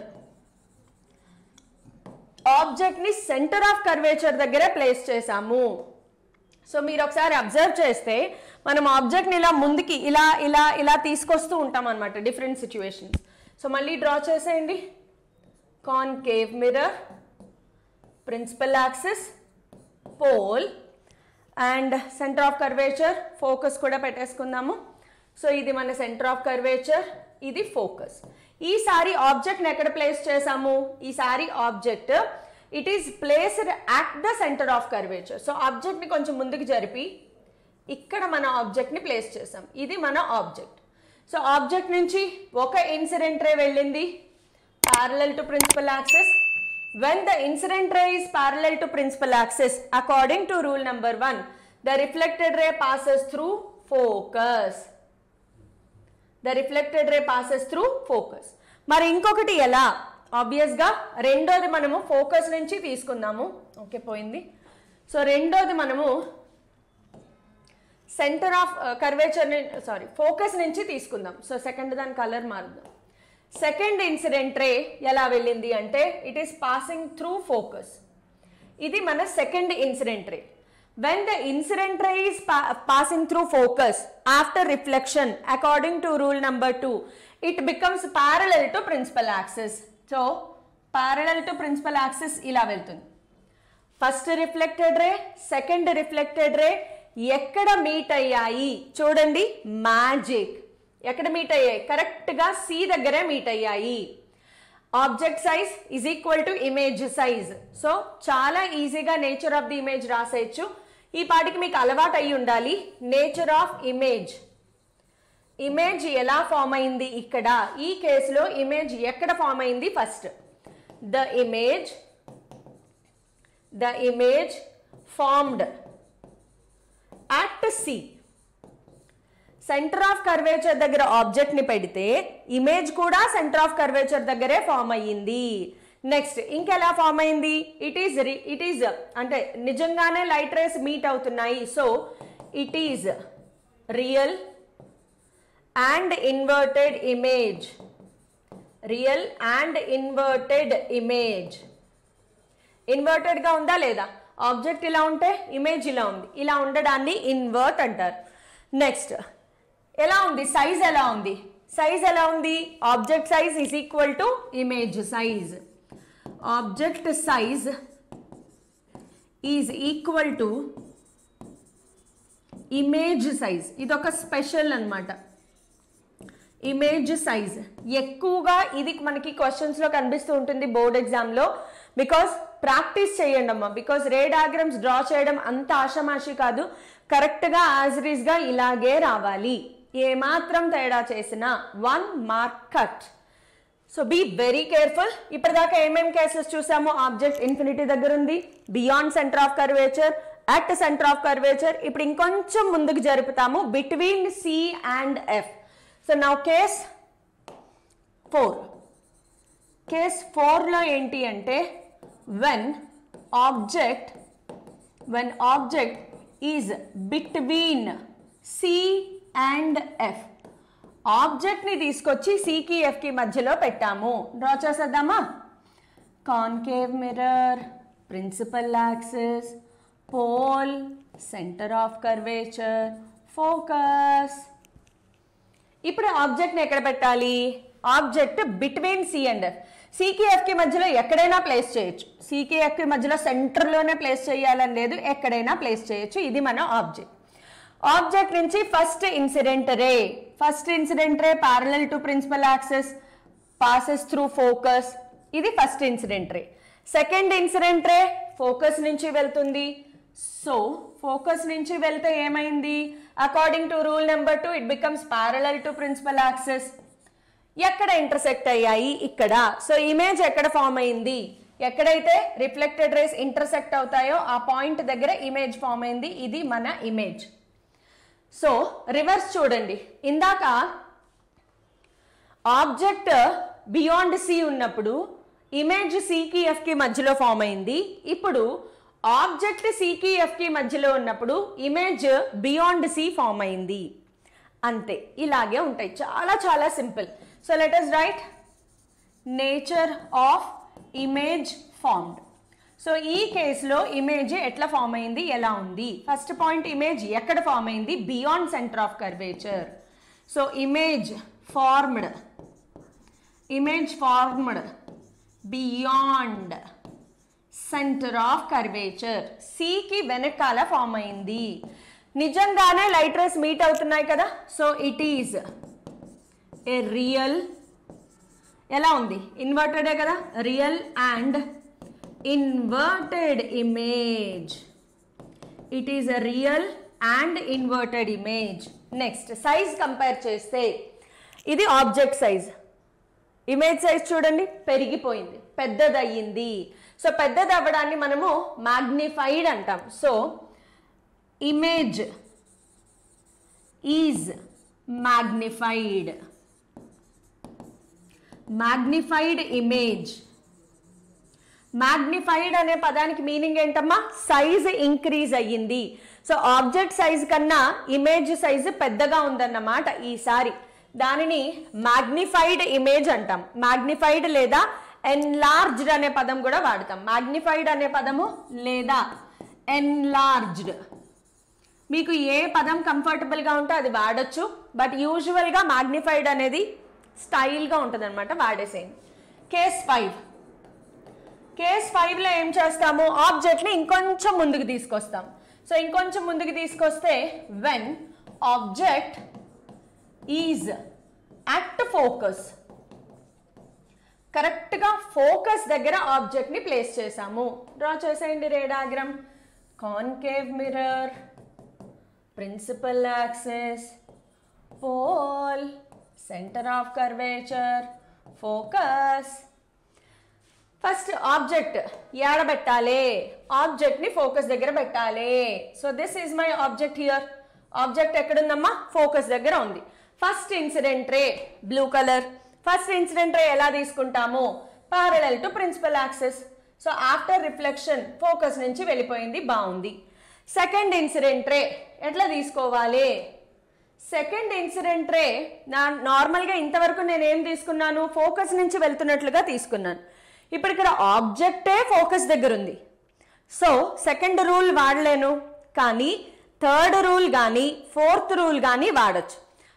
ఆబ్జెక్ట్ని సెంటర్ ఆఫ్ కర్వేచర్ దగ్గర ప్లేస్ చేసాము సో మీరు ఒకసారి అబ్జర్వ్ చేస్తే మనం ఆబ్జెక్ట్ని ఇలా ముందుకి ఇలా ఇలా ఇలా తీసుకొస్తూ ఉంటాం అనమాట డిఫరెంట్ సిచ్యువేషన్స్ సో మళ్ళీ డ్రా చేసేయండి concave mirror principal axis pole and centre of curvature focus కూడా పెట్టేసుకుందాము సో ఇది మన సెంటర్ ఆఫ్ కర్వేచర్ ఇది ఫోకస్ ఈసారి ఆబ్జెక్ట్ని ఎక్కడ ప్లేస్ చేసాము ఈసారి object it is placed at the centre of curvature so ఆబ్జెక్ట్ని కొంచెం ముందుకు జరిపి ఇక్కడ మన ఆబ్జెక్ట్ని ప్లేస్ చేసాం ఇది మన ఆబ్జెక్ట్ సో ఆబ్జెక్ట్ నుంచి ఒక ఇన్సిడెంట్ రే వెళ్ళింది parallel to principal axis when the incident ray is parallel to principal axis according to rule number 1 the reflected ray passes through focus the reflected ray passes through focus మరి ఇంకొకటి ఎలా ఆబ్వియస్గా రెండోది మనము ఫోకస్ నుంచి తీసుకుందాము ఓకే పోయింది సో రెండోది మనము centre of curvature sorry focus నుంచి తీసుకుందాం సో సెకండ్ దాని కలర్ మారుద్దాం సెకండ్ ఇన్సిడెంట్ రే ఎలా వెళ్ళింది అంటే it is passing through focus ఇది మన second incident ray when the incident ray is passing through focus after reflection according to rule number two it becomes parallel to principal axis so parallel to principal axis ఇలా వెళ్తుంది first reflected ray second reflected ray ఎక్కడ మీట్ అయ్యాయి చూడండి మ్యాజిక్ ఎక్కడ మీట్ అయ్యాయి కరెక్ట్గా సి దగ్గరే మీట్ అయ్యాయి object size is equal to image size so చాలా ఈజీగా నేచర్ ఆఫ్ ది ఇమేజ్ రాసేయచ్చు ఈ పాటికి మీకు అలవాటు అయి ఉండాలి నేచర్ ఆఫ్ ఇమేజ్ ఇమేజ్ ఎలా ఫామ్ అయింది ఇక్కడ ఈ కేసులో ఇమేజ్ ఎక్కడ ఫామ్ అయింది first the image the image formed at C centre of curvature దగ్గర ఆబ్జెక్ట్ ని పెడితే ఇమేజ్ కూడా సెంటర్ ఆఫ్ కర్వేచర్ దగ్గరే ఫామ్ అయ్యింది నెక్స్ట్ ఇంకెలా ఫామ్ అయింది ఇట్ ఈజ్ ఇట్ ఈజ్ అంటే నిజంగానే లైట్ రేస్ మీట్ అవుతున్నాయి so it is real and inverted image real and inverted image ఇన్వర్టెడ్గా ఉందా లేదా ఆబ్జెక్ట్ ఇలా ఉంటే ఇమేజ్ ఇలా ఉంది ఇలా ఉండడాన్ని ఇన్వర్ట్ అంటారు నెక్స్ట్ ఎలా ఉంది సైజ్ ఎలా ఉంది సైజ్ ఎలా ఉంది object size is equal to image size object size is equal to image size ఇది ఒక స్పెషల్ అన్నమాట ఇమేజ్ సైజ్ ఎక్కువగా ఇది మనకి క్వశ్చన్స్లో కనిపిస్తూ ఉంటుంది బోర్డ్ ఎగ్జామ్లో బికాస్ ప్రాక్టీస్ చేయండి అమ్మా బికాస్ రే డయాగ్రామ్స్ డ్రా చేయడం అంత ఆషమాషి కాదు కరెక్ట్గా యాజ్ గా ఇలాగే రావాలి ఏమాత్రం తేడా చేసినా one mark cut so be very careful ఇప్పటిదాకా ఏమేం కేసెస్ చూసామో ఆబ్జెక్ట్ ఇన్ఫినిటీ దగ్గర ఉంది beyond centre of curvature at centre of curvature ఇప్పుడు ఇంకొంచెం ముందుకు జరుపుతాము between C and F so నా కేస్ ఫోర్ కేస్ ఫోర్లో ఏంటి అంటే when object when object is between C and F ఆబ్జెక్ట్ని తీసుకొచ్చి సికి ఎఫ్కి మధ్యలో పెట్టాము డ్రా చేసేద్దామా concave mirror principal axis pole centre of curvature focus ఇప్పుడు ఆబ్జెక్ట్ని ఎక్కడ పెట్టాలి object between C and F సికి ఎఫ్కి మధ్యలో ఎక్కడైనా ప్లేస్ చేయొచ్చు సికి ఎఫ్కి మధ్యలో సెంటర్లోనే ప్లేస్ చేయాలని లేదు ఎక్కడైనా ప్లేస్ చేయొచ్చు ఇది మన ఆబ్జెక్ట్ ఆబ్జెక్ట్ నుంచి first incident ray first incident ray parallel to principal axis passes through focus ఇది first incident ray second incident ray focus నుంచి వెళ్తుంది సో ఫోకస్ నుంచి వెళ్తే ఏమైంది according to rule number two it becomes parallel to principal axis ఎక్కడ ఇంటర్సెక్ట్ అయ్యాయి ఇక్కడ సో ఇమేజ్ ఎక్కడ ఫామ్ అయింది ఎక్కడైతే రిఫ్లెక్టెడ్ రేస్ ఇంటర్సెక్ట్ అవుతాయో ఆ పాయింట్ దగ్గర ఇమేజ్ ఫామ్ అయింది ఇది మన ఇమేజ్ సో రివర్స్ చూడండి ఇందాక ఆబ్జెక్ట్ బియాండ్ సి ఉన్నప్పుడు ఇమేజ్ సికి ఎఫ్కి మధ్యలో ఫామ్ అయింది ఇప్పుడు ఆబ్జెక్ట్ సికి ఎఫ్కి మధ్యలో ఉన్నప్పుడు ఇమేజ్ బియాండ్ సి ఫామ్ అయింది అంతే ఇలాగే ఉంటాయి చాలా చాలా simple so let us write nature of image formed so ఈ కేసులో ఇమేజ్ ఎట్లా ఫామ్ అయింది ఎలా ఉంది ఫస్ట్ పాయింట్ ఇమేజ్ ఎక్కడ ఫామ్ అయింది beyond centre of curvature so image formed image formed beyond centre of curvature సికి వెనకాల ఫామ్ అయింది నిజంగానే లైట్ రేస్ మీట్ అవుతున్నాయి కదా so it is a real ఎలా ఉంది ఇన్వర్టెడే కదా real and inverted image it is a real and inverted image next size compare చేస్తే ఇది ఆబ్జెక్ట్ సైజ్ ఇమేజ్ సైజ్ చూడండి పెరిగిపోయింది పెద్దదయ్యింది సో పెద్దది అవ్వడాన్ని మనము మ్యాగ్నిఫైడ్ అంటాం so image is magnified magnified image magnified అనే పదానికి మీనింగ్ ఏంటమ్మా సైజ్ ఇంక్రీజ్ అయ్యింది సో ఆబ్జెక్ట్ సైజ్ కన్నా ఇమేజ్ సైజ్ పెద్దగా ఉందన్నమాట ఈసారి దానిని మ్యాగ్నిఫైడ్ ఇమేజ్ అంటాం మ్యాగ్నిఫైడ్ లేదా ఎన్లార్జ్డ్ అనే పదం కూడా వాడతాం మ్యాగ్నిఫైడ్ అనే పదము లేదా ఎన్లార్జ్డ్ మీకు ఏ పదం కంఫర్టబుల్గా ఉంటే అది వాడచ్చు బట్ యూజువల్గా మ్యాగ్నిఫైడ్ అనేది స్టైల్గా ఉంటుంది అనమాట వాడేసేయండి కేస్ ఫైవ్ కేస్ ఫైవ్లో ఏం చేస్తాము ఆబ్జెక్ట్ని ఇంకొంచెం ముందుకు తీసుకొస్తాం సో ఇంకొంచెం ముందుకు తీసుకొస్తే when object is at focus కరెక్ట్గా ఫోకస్ దగ్గర ఆబ్జెక్ట్ని ప్లేస్ చేసాము డ్రా చేసేయండి ray diagram concave mirror principal axis pole centre of curvature focus first object ఏడబెట్టాలి ఆబ్జెక్ట్ ని ఫోకస్ దగ్గర పెట్టాలి so this is my object here object ఎక్కడుందమ్మా ఫోకస్ దగ్గర ఉంది first incident ray blue colour first incident ray ఎలా తీసుకుంటాము parallel to principal axis so after reflection focus నుంచి వెళ్ళిపోయింది బాగుంది సెకండ్ ఇన్సిడెంట్ రే ఎట్లా తీసుకోవాలి సెకండ్ ఇన్సిడెంట్ రే నా నార్మల్గా ఇంతవరకు నేను ఏం తీసుకున్నాను ఫోకస్ నుంచి వెళ్తున్నట్లుగా తీసుకున్నాను ఇప్పుడు ఇక్కడ ఆబ్జెక్టే ఫోకస్ దగ్గర ఉంది సో సెకండ్ రూల్ వాడలేను కానీ థర్డ్ రూల్ కానీ ఫోర్త్ రూల్ కానీ వాడచ్చు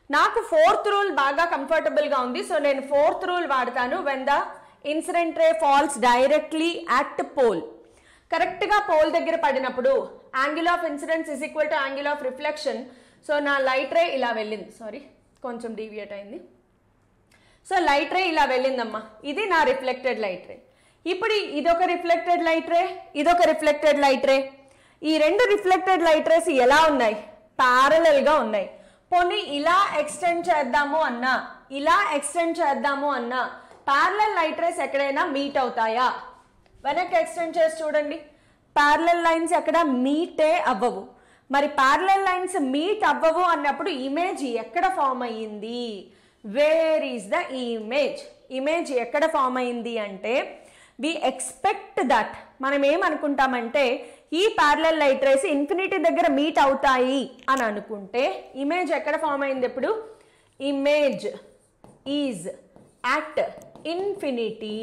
నాకు ఫోర్త్ రూల్ బాగా కంఫర్టబుల్గా ఉంది సో నేను ఫోర్త్ రూల్ వాడతాను when the incident ray falls directly at pole కరెక్ట్గా పోల్ దగ్గర పడినప్పుడు angle of incidence is equal to angle of reflection so నా లైట్ రే ఇలా వెళ్ళింది సారీ కొంచెం డీవియేట్ అయింది సో లైట్ రే ఇలా వెళ్ళిందమ్మా ఇది నా రిఫ్లెక్టెడ్ లైట్ రే ఇప్పుడు ఇదొక రిఫ్లెక్టెడ్ లైట్ రే ఇదొక రిఫ్లెక్టెడ్ లైట్ రే ఈ రెండు రిఫ్లెక్టెడ్ లైట్ రేస్ ఎలా ఉన్నాయి Parallel గా ఉన్నాయి పోనీ ఇలా ఎక్స్టెండ్ చేద్దాము అన్నా ఇలా ఎక్స్టెండ్ చేద్దాము అన్నా ప్యారలల్ లైట్ రేస్ ఎక్కడైనా మీట్ అవుతాయా వెనక్కి ఎక్స్టెండ్ చేసి చూడండి ప్యారలల్ లైన్స్ ఎక్కడ మీటే అవ్వవు మరి ప్యారలల్ లైన్స్ మీట్ అవ్వవు అన్నప్పుడు ఇమేజ్ ఎక్కడ ఫామ్ అయ్యింది where is the image image ఎక్కడ ఫామ్ అయింది అంటే వి ఎక్స్పెక్ట్ దట్ మనం ఏమనుకుంటామంటే ఈ ప్యారలల్ లైట్ రేస్ ఇన్ఫినిటీ దగ్గర మీట్ అవుతాయి అని అనుకుంటే ఇమేజ్ ఎక్కడ ఫామ్ అయింది ఇప్పుడు image is at infinity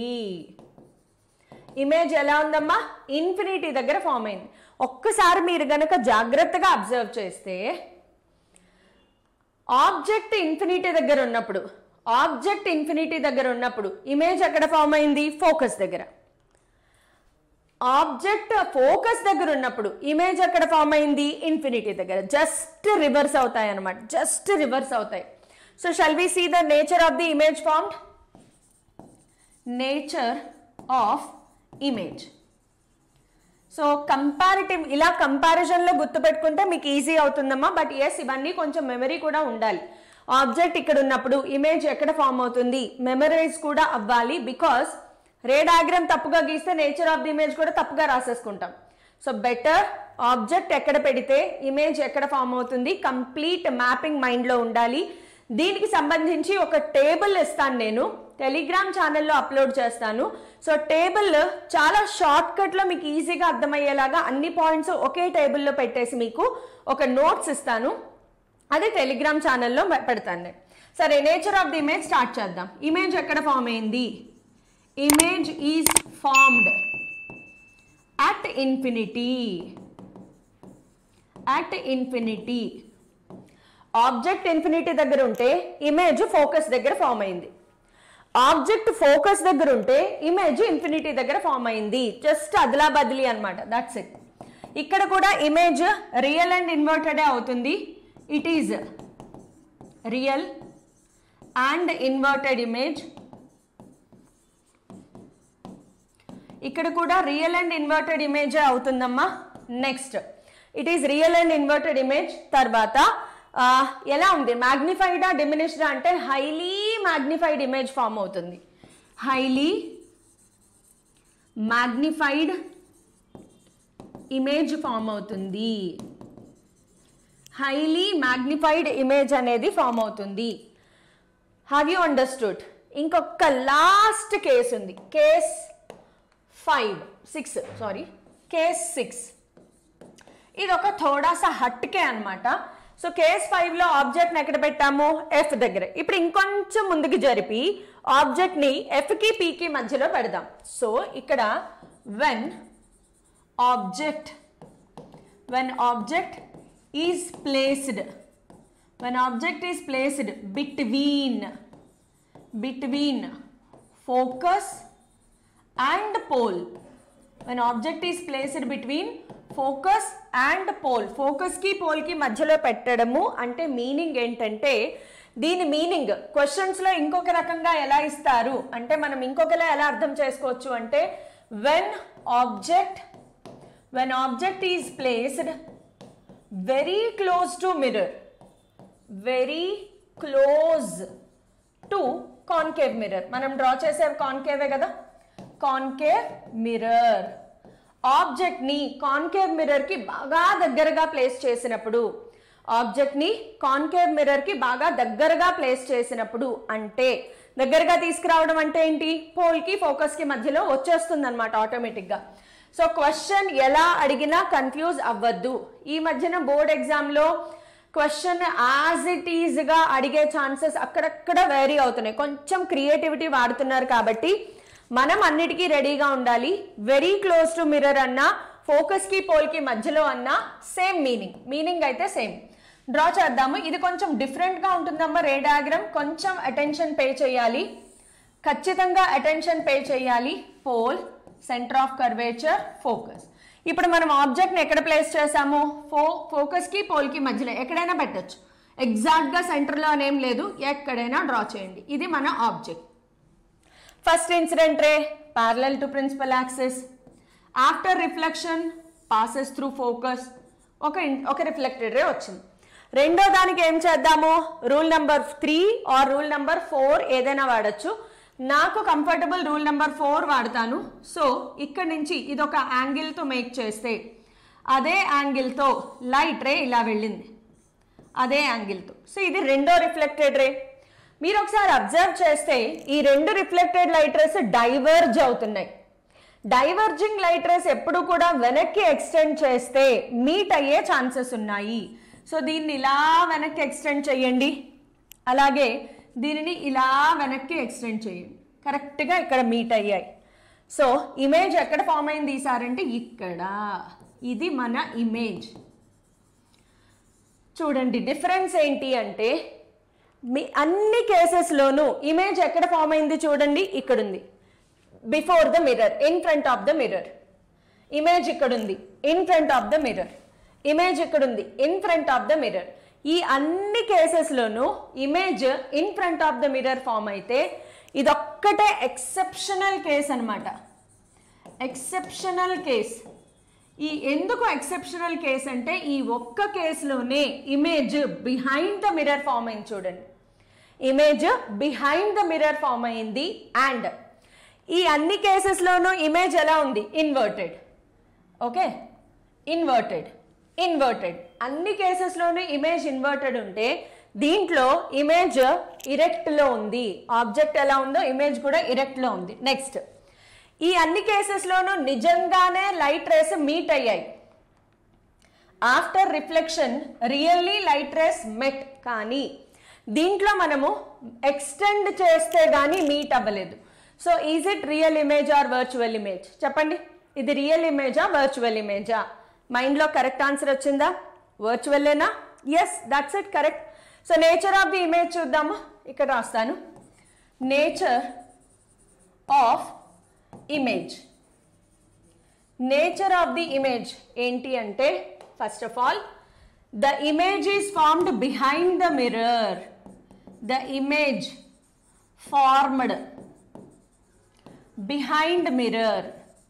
image ఎలా ఉందమ్మా ఇన్ఫినిటీ దగ్గర ఫామ్ అయింది ఒక్కసారి మీరు గనక జాగ్రత్తగా అబ్జర్వ్ చేస్తే ఆబ్జెక్ట్ ఇన్ఫినిటీ దగ్గర ఉన్నప్పుడు ఆబ్జెక్ట్ ఇన్ఫినిటీ దగ్గర ఉన్నప్పుడు ఇమేజ్ ఎక్కడ ఫామ్ అయింది ఫోకస్ దగ్గర ఆబ్జెక్ట్ ఫోకస్ దగ్గర ఉన్నప్పుడు ఇమేజ్ ఎక్కడ ఫామ్ అయింది ఇన్ఫినిటీ దగ్గర జస్ట్ రివర్స్ అవుతాయి అనమాట జస్ట్ రివర్స్ అవుతాయి so shall we see the nature of the image formed nature of image so comparative ఇలా కంపారిజన్లో గుర్తుపెట్టుకుంటే మీకు ఈజీ అవుతుందమ్మా బట్ ఎస్ ఇవన్నీ కొంచెం మెమరీ కూడా ఉండాలి ఆబ్జెక్ట్ ఇక్కడ ఉన్నప్పుడు ఇమేజ్ ఎక్కడ ఫామ్ అవుతుంది మెమరైజ్ కూడా అవ్వాలి బికాస్ రే డయాగ్రామ్ తప్పుగా గీస్తే నేచర్ ఆఫ్ ది ఇమేజ్ కూడా తప్పుగా రాసేసుకుంటాం సో బెటర్ ఆబ్జెక్ట్ ఎక్కడ పెడితే ఇమేజ్ ఎక్కడ ఫామ్ అవుతుంది కంప్లీట్ మ్యాపింగ్ మైండ్లో ఉండాలి దీనికి సంబంధించి ఒక టేబుల్ ఇస్తాను నేను టెలిగ్రామ్ ఛానల్లో అప్లోడ్ చేస్తాను సో టేబుల్ చాలా షార్ట్ కట్లో మీకు ఈజీగా అర్థమయ్యేలాగా అన్ని పాయింట్స్ ఒకే టేబుల్లో పెట్టేసి మీకు ఒక నోట్స్ ఇస్తాను అది టెలిగ్రామ్ ఛానల్లో పెడతాను నేను సరే nature of the image start చేద్దాం ఇమేజ్ ఎక్కడ ఫామ్ అయింది image is formed at infinity at infinity object infinity దగ్గర ఉంటే ఇమేజ్ ఫోకస్ దగ్గర ఫామ్ అయింది ఆబ్జెక్ట్ ఫోకస్ దగ్గర ఉంటే ఇమేజ్ ఇన్ఫినిటీ దగ్గర ఫామ్ అయింది జస్ట్ అదలా బదిలీ అనమాట దట్స్ ఇట్ ఇక్కడ కూడా ఇమేజ్ రియల్ అండ్ ఇన్వర్టెడే అవుతుంది it is real and inverted image ఇక్కడ కూడా రియల్ అండ్ ఇన్వర్టెడ్ ఇమేజ్ అవుతుందమ్మా next it is real and inverted image తర్వాత ఆ, ఎలా ఉంది మ్యాగ్నిఫైడా డిమినిష్డా అంటే హైలీ మ్యాగ్నిఫైడ్ ఇమేజ్ ఫామ్ అవుతుంది హైలీ మ్యాగ్నిఫైడ్ ఇమేజ్ ఫామ్ అవుతుంది హైలీ మ్యాగ్నిఫైడ్ ఇమేజ్ అనేది ఫామ్ అవుతుంది హ్యావ్ యూ అండర్స్టూడ్ ఇంకొక లాస్ట్ కేస్ ఉంది case five six sorry case six ఇది ఒక థోడాసా హట్కే అనమాట సో కేస్ ఫైవ్లో ఆబ్జెక్ట్ని ఎక్కడ పెట్టాము ఎఫ్ దగ్గర ఇప్పుడు ఇంకొంచెం ముందుకు జరిపి ఆబ్జెక్ట్ని ఎఫ్కి పీకి మధ్యలో పెడదాం సో ఇక్కడ when object when object is placed when object is placed between between focus and pole when object is placed between focus and pole focus కి pole కి మధ్యలో పెట్టడము అంటే మీనింగ్ ఏంటంటే దీని మీనింగ్ క్వశ్చన్స్ లో ఇంకొక రకంగా ఎలా ఇస్తారు అంటే మనం ఇంకొకలా ఎలా అర్థం చేసుకోవచ్చు అంటే when object when object is placed very close to mirror very close to concave mirror మనం డ్రా చేసే కాన్కేవే కదా కాన్కేవ్ మిర్రర్ ఆబ్జెక్ట్ ని కాన్కేవ్ మిర్రర్ కి బాగా దగ్గరగా ప్లేస్ చేసినప్పుడు ఆబ్జెక్ట్ ని కాన్కేవ్ మిర్రర్ కి బాగా దగ్గరగా ప్లేస్ చేసినప్పుడు అంటే దగ్గరగా తీసుకురావడం అంటే ఏంటి పోల్ కి ఫోకస్ కి మధ్యలో వచ్చేస్తుంది అనమాట ఆటోమేటిక్ గా సో క్వశ్చన్ ఎలా అడిగినా కన్ఫ్యూజ్ అవ్వద్దు ఈ మధ్యన బోర్డ్ ఎగ్జామ్ లో క్వశ్చన్ యాజ్ ఇట్ ఈజ్ గా అడిగే ఛాన్సెస్ అక్కడక్కడ వేరీ అవుతున్నాయి కొంచెం క్రియేటివిటీ వాడుతున్నారు కాబట్టి మనం అన్నిటికీ రెడీగా ఉండాలి వెరీ క్లోజ్ టు మిర్రర్ అన్నా ఫోకస్ కి పోల్ కి మధ్యలో అన్నా సేమ్ మీనింగ్ మీనింగ్ అయితే సేమ్ డ్రా చేద్దాము ఇది కొంచెం డిఫరెంట్గా ఉంటుందమ్మా రే డయాగ్రామ్ కొంచెం అటెన్షన్ పే చేయాలి ఖచ్చితంగా అటెన్షన్ పే చేయాలి pole centre of curvature focus ఇప్పుడు మనం ఆబ్జెక్ట్ని ఎక్కడ ప్లేస్ చేసాము ఫో ఫోకస్కి పోల్కి మధ్యలో ఎక్కడైనా పెట్టచ్చు ఎగ్జాక్ట్గా సెంటర్లో అనేం లేదు ఎక్కడైనా డ్రా చేయండి ఇది మన object first incident ray parallel to principal axis after reflection passes through focus ఒక ఇన్- ఒక రిఫ్లెక్టెడ్ రే వచ్చింది రెండో దానికి ఏం చేద్దాము rule number three or rule number four ఏదైనా వాడచ్చు నాకు కంఫర్టబుల్ రూల్ నెంబర్ ఫోర్ వాడతాను సో ఇక్కడ నుంచి ఇది ఒక యాంగిల్తో మేక్ చేస్తే అదే యాంగిల్తో లైట్ రే ఇలా వెళ్ళింది అదే యాంగిల్తో సో ఇది రెండో రిఫ్లెక్టెడ్ రే మీరు ఒకసారి అబ్జర్వ్ చేస్తే ఈ రెండు రిఫ్లెక్టెడ్ లైట్ రేస్ డైవర్జ్ అవుతున్నాయి డైవర్జింగ్ లైట్ రేస్ ఎప్పుడు కూడా వెనక్కి ఎక్స్టెండ్ చేస్తే మీట్ అయ్యే ఛాన్సెస్ ఉన్నాయి సో దీన్ని ఇలా వెనక్కి ఎక్స్టెండ్ చేయండి అలాగే దీనిని ఇలా వెనక్కి ఎక్స్టెండ్ చేయండి కరెక్ట్గా ఇక్కడ మీట్ అయ్యాయి సో ఇమేజ్ ఎక్కడ ఫామ్ అయింది ఈసారి అంటే ఇక్కడ ఇది మన ఇమేజ్ చూడండి డిఫరెన్స్ ఏంటి అంటే మీ అన్ని కేసెస్లోనూ ఇమేజ్ ఎక్కడ ఫామ్ అయింది చూడండి ఇక్కడ ఉంది before the mirror in front of the mirror image ఇక్కడ ఉంది in front of the mirror image ఇక్కడ ఉంది in front of the mirror ఈ అన్ని కేసెస్లోనూ image in front of the mirror form అయితే ఇదొక్కటే ఎక్సెప్షనల్ కేస్ అన్నమాట ఎక్సెప్షనల్ కేస్ ఈ ఎందుకు ఎక్సెప్షనల్ కేస్ అంటే ఈ ఒక్క కేసులోనే image behind the mirror form అయింది చూడండి image behind the mirror form అయింది అండ్ ఈ అన్ని కేసెస్లోనూ ఇమేజ్ ఎలా ఉంది ఇన్వర్టెడ్ ఓకే ఇన్వర్టెడ్ ఇన్వర్టెడ్ అన్ని కేసెస్లోనూ ఇమేజ్ ఇన్వర్టెడ్ ఉంటే దీంట్లో ఇమేజ్ ఇరెక్ట్లో ఉంది ఆబ్జెక్ట్ ఎలా ఉందో ఇమేజ్ కూడా ఇరెక్ట్లో ఉంది నెక్స్ట్ ఈ అన్ని కేసెస్లోనూ నిజంగానే లైట్ రేస్ మీట్ అయ్యాయి after reflection really light rays met కానీ దీంట్లో మనము ఎక్స్టెండ్ చేస్తే కానీ మీట్ అవ్వలేదు so is it real image or virtual image చెప్పండి ఇది రియల్ ఇమేజా వర్చువల్ ఇమేజా మైండ్లో కరెక్ట్ ఆన్సర్ వచ్చిందా వర్చువల్లేనా yes that's it correct so nature of the image చూద్దాము ఇక్కడ రాస్తాను nature of image nature of the image ఏంటి అంటే first of all the image is formed behind the mirror the image formed behind mirror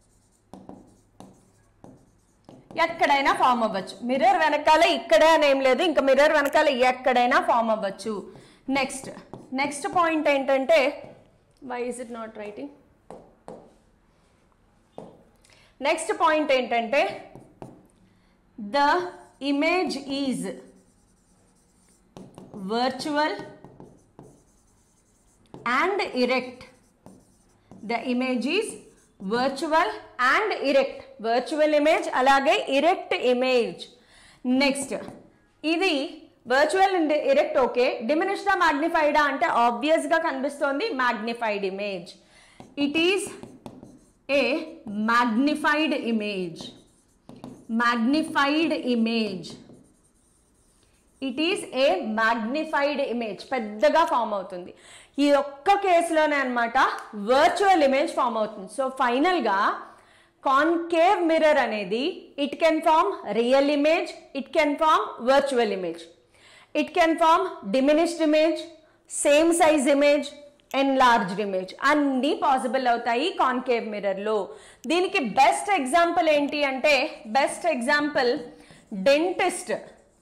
ఎక్కడైనా ఫామ్ అవ్వచ్చు మిర్రర్ వెనకాల ఇక్కడే అని ఏం లేదు ఇంకా మిర్రర్ వెనకాల ఎక్కడైనా ఫామ్ అవ్వచ్చు నెక్స్ట్ నెక్స్ట్ పాయింట్ ఏంటంటే why is it not writing next point ఏంటంటే the image is virtual and erect the image is virtual and erect virtual image అలాగే ఇరెక్ట్ ఇమేజ్ నెక్స్ట్ ఇది వర్చువల్ అండ్ ఇరెక్ట్ ఓకే డిమినిష్డా మ్యాగ్నిఫైడా అంటే ఆబ్వియస్గా కనిపిస్తోంది magnified image it is a magnified image magnified image it is a magnified image పెద్దగా ఫామ్ అవుతుంది ఈ ఒక్క కేసులోనే అనమాట వర్చువల్ ఇమేజ్ ఫామ్ అవుతుంది సో ఫైనల్గా కాన్కేవ్ మిర్రర్ అనేది it can form real image it can form virtual image it can form diminished image same size image enlarged image అన్నీ పాసిబుల్ అవుతాయి కాన్కేవ్ మిర్రర్లో దీనికి బెస్ట్ ఎగ్జాంపుల్ ఏంటి అంటే బెస్ట్ ఎగ్జాంపుల్ డెంటిస్ట్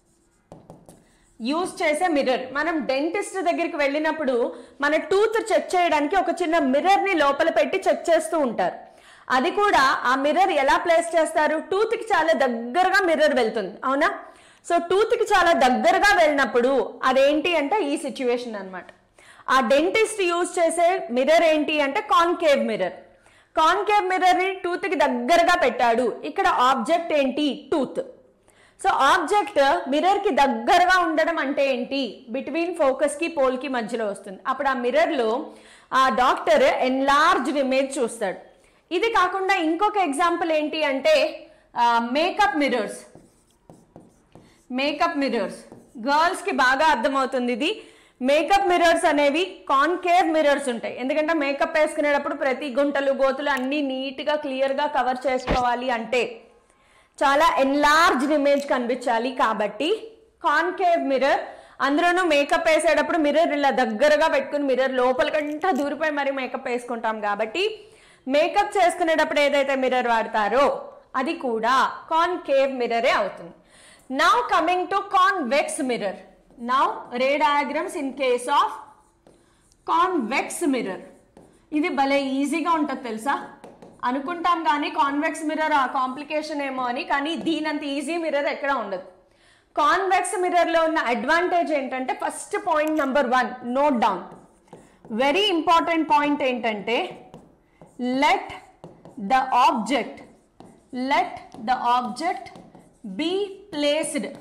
యూజ్ చేసే మిర్రర్ మనం డెంటిస్ట్ దగ్గరికి వెళ్ళినప్పుడు మన టూత్ చెక్ చేయడానికి ఒక చిన్న మిర్రర్ని లోపల పెట్టి చెక్ చేస్తూ ఉంటారు అది కూడా ఆ మిర్రర్ ఎలా ప్లేస్ చేస్తారు టూత్కి చాలా దగ్గరగా మిర్రర్ వెళ్తుంది అవునా సో టూత్కి చాలా దగ్గరగా వెళ్ళినప్పుడు అదేంటి అంటే ఈ సిచ్యువేషన్ అన్నమాట ఆ డెంటిస్ట్ యూజ్ చేసే మిర్రర్ ఏంటి అంటే కాన్కేవ్ మిర్రర్ కాన్కేవ్ మిర్రర్ని టూత్కి దగ్గరగా పెట్టాడు ఇక్కడ ఆబ్జెక్ట్ ఏంటి టూత్ సో ఆబ్జెక్ట్ మిర్రర్ కి దగ్గరగా ఉండడం అంటే ఏంటి బిట్వీన్ ఫోకస్ కి పోల్ కి మధ్యలో వస్తుంది అప్పుడు ఆ మిర్రర్ లో ఆ డాక్టర్ ఎన్లార్జ్డ్ ఇమేజ్ చూస్తాడు ఇది కాకుండా ఇంకొక ఎగ్జాంపుల్ ఏంటి అంటే మేకప్ మిర్రర్స్ మేకప్ మిర్రర్స్ గర్ల్స్కి బాగా అర్థమవుతుంది ఇది మేకప్ మిర్రర్స్ అనేవి కాన్కేవ్ మిర్రర్స్ ఉంటాయి ఎందుకంటే మేకప్ వేసుకునేటప్పుడు ప్రతి గుంటలు గోతులు అన్నీ నీట్గా క్లియర్గా కవర్ చేసుకోవాలి అంటే చాలా ఎన్లార్జ్డ్ ఇమేజ్ కనిపించాలి కాబట్టి కాన్కేవ్ మిర్రర్ అందులోనూ మేకప్ వేసేటప్పుడు మిర్రర్ ఇలా దగ్గరగా పెట్టుకుని మిర్రర్ లోపలికంటా దూరిపోయి మరి మేకప్ వేసుకుంటాం కాబట్టి మేకప్ చేసుకునేటప్పుడు ఏదైతే మిర్రర్ వాడతారో అది కూడా కాన్కేవ్ మిర్రరే అవుతుంది now coming to convex mirror now ray diagrams in case of convex mirror ఇది భలే ఈజీగా ఉంటుంది తెలుసా అనుకుంటాం కానీ కాన్వెక్స్ మిర్రర్ ఆ కాంప్లికేషన్ ఏమో అని కానీ దీనంత ఈజీ మిర్రర్ ఎక్కడ ఉండదు కాన్వెక్స్ మిర్రర్లో ఉన్న అడ్వాంటేజ్ ఏంటంటే first point number one note down very important point ఏంటంటే let the object let the object be placed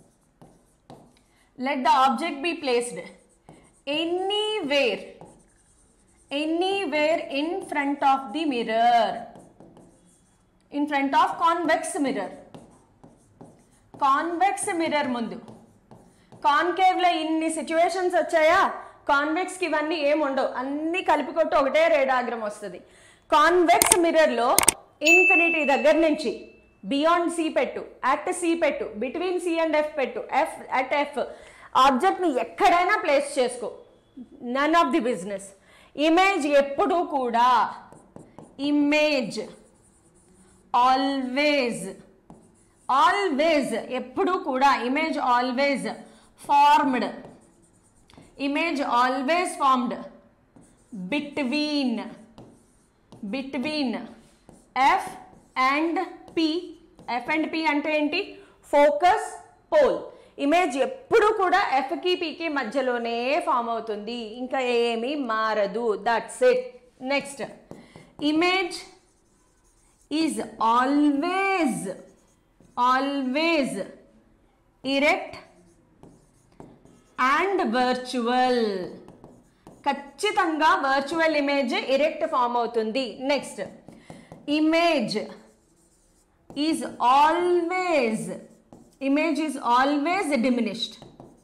let the object be placed anywhere anywhere in front of the mirror in front of convex mirror convex mirror ముందు కాన్కేవ్ లో ఇన్ని సిచ్యువేషన్స్ వచ్చాయా కాన్వెక్స్ కి ఇవన్నీ ఏం ఉండవు అన్ని కలిపి కొట్టి ఒకటే రేడాగ్రం వస్తుంది కాన్వెక్స్ మిర్రర్ లో ఇన్ఫినిటీ దగ్గర నుంచి బియాండ్ సి పెట్టు అట్ సి పెట్టు బిట్వీన్ సి అండ్ ఎఫ్ పెట్టు ఎఫ్ అట్ ఎఫ్ ఆబ్జెక్ట్ ని ఎక్కడైనా ప్లేస్ చేసుకో none of the business image ఎప్పుడూ కూడా ఇమేజ్ ఆల్వేజ్ ఆల్వేజ్ ఎప్పుడూ కూడా image always formed image always formed between between F and P F and P అంటే ఏంటి ఫోకస్ పోల్ ఇమేజ్ ఎప్పుడు కూడా ఎఫ్కి పికి మధ్యలోనే ఫామ్ అవుతుంది ఇంకా ఏమీ మారదు that's it next image is always always erect and virtual ఖచ్చితంగా వర్చువల్ ఇమేజ్ ఇరెక్ట్ ఫామ్ అవుతుంది next image is always image is always diminished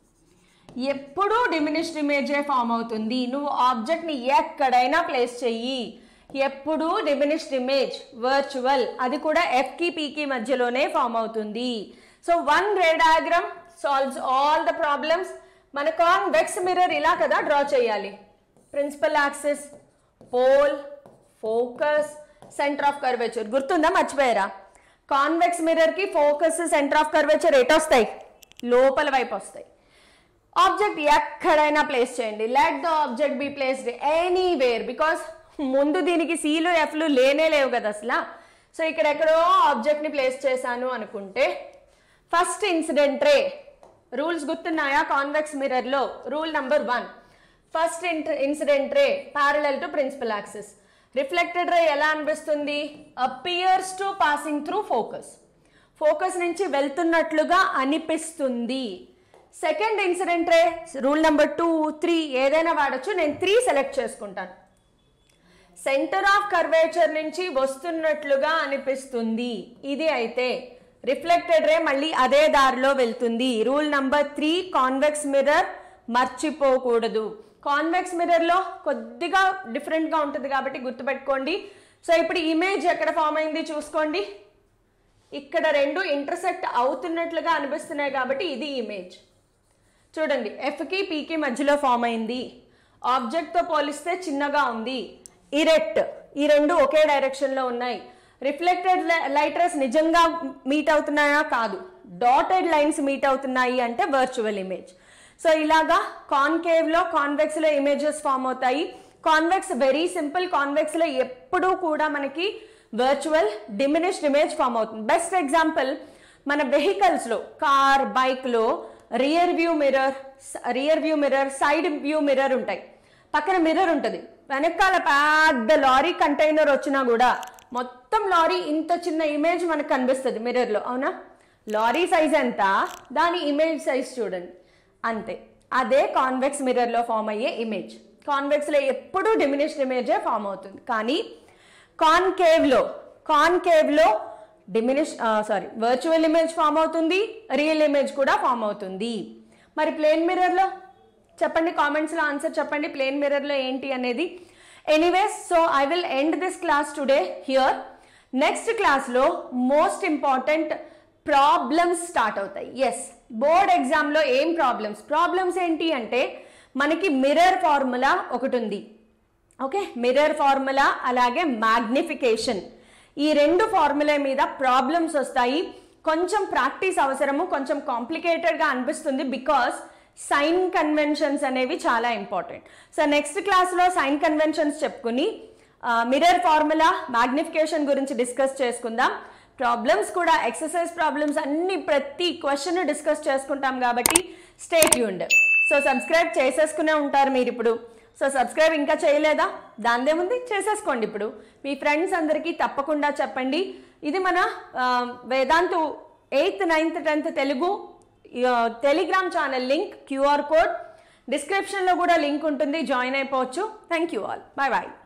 ఎప్పుడూ డిమినిష్డ్ ఇమేజే ఫామ్ అవుతుంది నువ్వు ఆబ్జెక్ట్ని ఎక్కడైనా ప్లేస్ చెయ్యి ఎప్పుడూ డిమినిష్డ్ ఇమేజ్ వర్చువల్ అది కూడా ఎఫ్కి పీకి మధ్యలోనే ఫామ్ అవుతుంది so one ray diagram solves all the problems మన కాన్వెక్స్ మిర్రర్ ఇలా కదా డ్రా చేయాలి principal axis pole focus centre of curvature గుర్తుందా మర్చిపోయారా కాన్వెక్స్ మిర్రర్కి ఫోకస్ సెంటర్ ఆఫ్ కర్వేచర్ ఎటు వస్తాయి లోపల వైపు వస్తాయి ఆబ్జెక్ట్ ఎక్కడైనా ప్లేస్ చేయండి let the object be placed anywhere because ముందు దీనికి సీలు ఎఫ్లు లేనే లేవు కదా అసలు సో ఇక్కడ ఎక్కడో ఆబ్జెక్ట్ని ప్లేస్ చేశాను అనుకుంటే ఫస్ట్ ఇన్సిడెంట్ రే రూల్స్ గుర్తున్నాయా కాన్వెక్స్ మిర్రర్లో rule number one first incident ray parallel to principal axis reflected ray ఎలా అనిపిస్తుంది appears to passing through focus focus నుంచి వెళ్తున్నట్లుగా అనిపిస్తుంది second incident ray rule number two three ఏదైనా వాడచ్చు నేను త్రీ సెలెక్ట్ చేసుకుంటాను సెంటర్ ఆఫ్ కర్వేచర్ నుంచి వస్తున్నట్లుగా అనిపిస్తుంది ఇది అయితే రిఫ్లెక్టెడ్ రే మళ్ళీ అదే దారిలో వెళ్తుంది rule number three convex mirror మర్చిపోకూడదు కాన్వెక్స్ మిర్రర్లో కొద్దిగా డిఫరెంట్గా ఉంటుంది కాబట్టి గుర్తుపెట్టుకోండి సో ఇప్పుడు ఇమేజ్ ఎక్కడ ఫామ్ అయింది చూసుకోండి ఇక్కడ రెండు ఇంటర్సెక్ట్ అవుతున్నట్లుగా అనిపిస్తున్నాయి కాబట్టి ఇది ఇమేజ్ చూడండి ఎఫ్కి పీకి మధ్యలో ఫామ్ అయింది ఆబ్జెక్ట్తో పోలిస్తే చిన్నగా ఉంది ఇరెక్ట్ ఈ రెండు ఒకే డైరెక్షన్లో ఉన్నాయి రిఫ్లెక్టెడ్ లైట్ రేస్ నిజంగా మీట్ అవుతున్నాయా కాదు డాటెడ్ లైన్స్ మీట్ అవుతున్నాయి అంటే వర్చువల్ ఇమేజ్ సో ఇలాగా కాన్కేవ్లో కాన్వెక్స్లో ఇమేజెస్ ఫామ్ అవుతాయి కాన్వెక్స్ వెరీ సింపుల్ కాన్వెక్స్లో ఎప్పుడూ కూడా మనకి వర్చువల్ డిమినిష్డ్ ఇమేజ్ ఫామ్ అవుతుంది బెస్ట్ ఎగ్జాంపుల్ మన వెహికల్స్లో కార్ బైక్లో rear view mirror rear view mirror side view mirror ఉంటాయి పక్కన మిర్రర్ ఉంటుంది వెనకాల పెద్ద లారీ కంటైనర్ వచ్చినా కూడా మొత్తం లారీ ఇంత చిన్న ఇమేజ్ మనకు కనిపిస్తుంది మిర్రర్లో అవునా లారీ సైజ్ ఎంత దాని ఇమేజ్ సైజ్ చూడండి అంతే అదే కాన్వెక్స్ మిర్రర్లో ఫామ్ అయ్యే ఇమేజ్ కాన్వెక్స్లో ఎప్పుడూ డిమినిష్డ్ ఇమేజే ఫామ్ అవుతుంది కానీ కాన్కేవ్లో కాన్కేవ్లో diminish sorry virtual image form అవుతుంది రియల్ ఇమేజ్ కూడా ఫామ్ అవుతుంది మరి ప్లేన్ మిర్రర్లో చెప్పండి కామెంట్స్లో ఆన్సర్ చెప్పండి ప్లేన్ మిర్రర్లో ఏంటి అనేది anyways so I will end this class today here next క్లాస్లో మోస్ట్ ఇంపార్టెంట్ ప్రాబ్లమ్స్ స్టార్ట్ అవుతాయి ఎస్ బోర్డ్ ఎగ్జామ్లో ఏం ప్రాబ్లమ్స్ ప్రాబ్లమ్స్ ఏంటి అంటే మనకి మిర్రర్ ఫార్ములా ఒకటి ఉంది ఓకే మిర్రర్ ఫార్ములా అలాగే మ్యాగ్నిఫికేషన్ ఈ రెండు ఫార్ములా మీద ప్రాబ్లమ్స్ వస్తాయి కొంచెం ప్రాక్టీస్ అవసరము కొంచెం కాంప్లికేటెడ్గా అనిపిస్తుంది బికాస్ సైన్ కన్వెన్షన్స్ అనేవి చాలా ఇంపార్టెంట్ సో నెక్స్ట్ క్లాస్లో సైన్ కన్వెన్షన్స్ చెప్పుకుని మిర్రర్ ఫార్ములా మ్యాగ్నిఫికేషన్ గురించి డిస్కస్ చేసుకుందాం ప్రాబ్లమ్స్ కూడా ఎక్సర్సైజ్ ప్రాబ్లమ్స్ అన్ని ప్రతి క్వశ్చన్ డిస్కస్ చేసుకుంటాం కాబట్టి స్టే ట్యూన్డ్ సో సబ్స్క్రైబ్ చేసేసుకునే ఉంటారు మీరు ఇప్పుడు సో సబ్స్క్రైబ్ ఇంకా చేయలేదా దాందేముంది చేసేసుకోండి ఇప్పుడు మీ ఫ్రెండ్స్ అందరికీ తప్పకుండా చెప్పండి ఇది మన ఆ, Vedantu eighth ninth tenth Telugu ఆ, telegram channel link QR code డిస్క్రిప్షన్లో కూడా లింక్ ఉంటుంది జాయిన్ అయిపోవచ్చు thank you all bye bye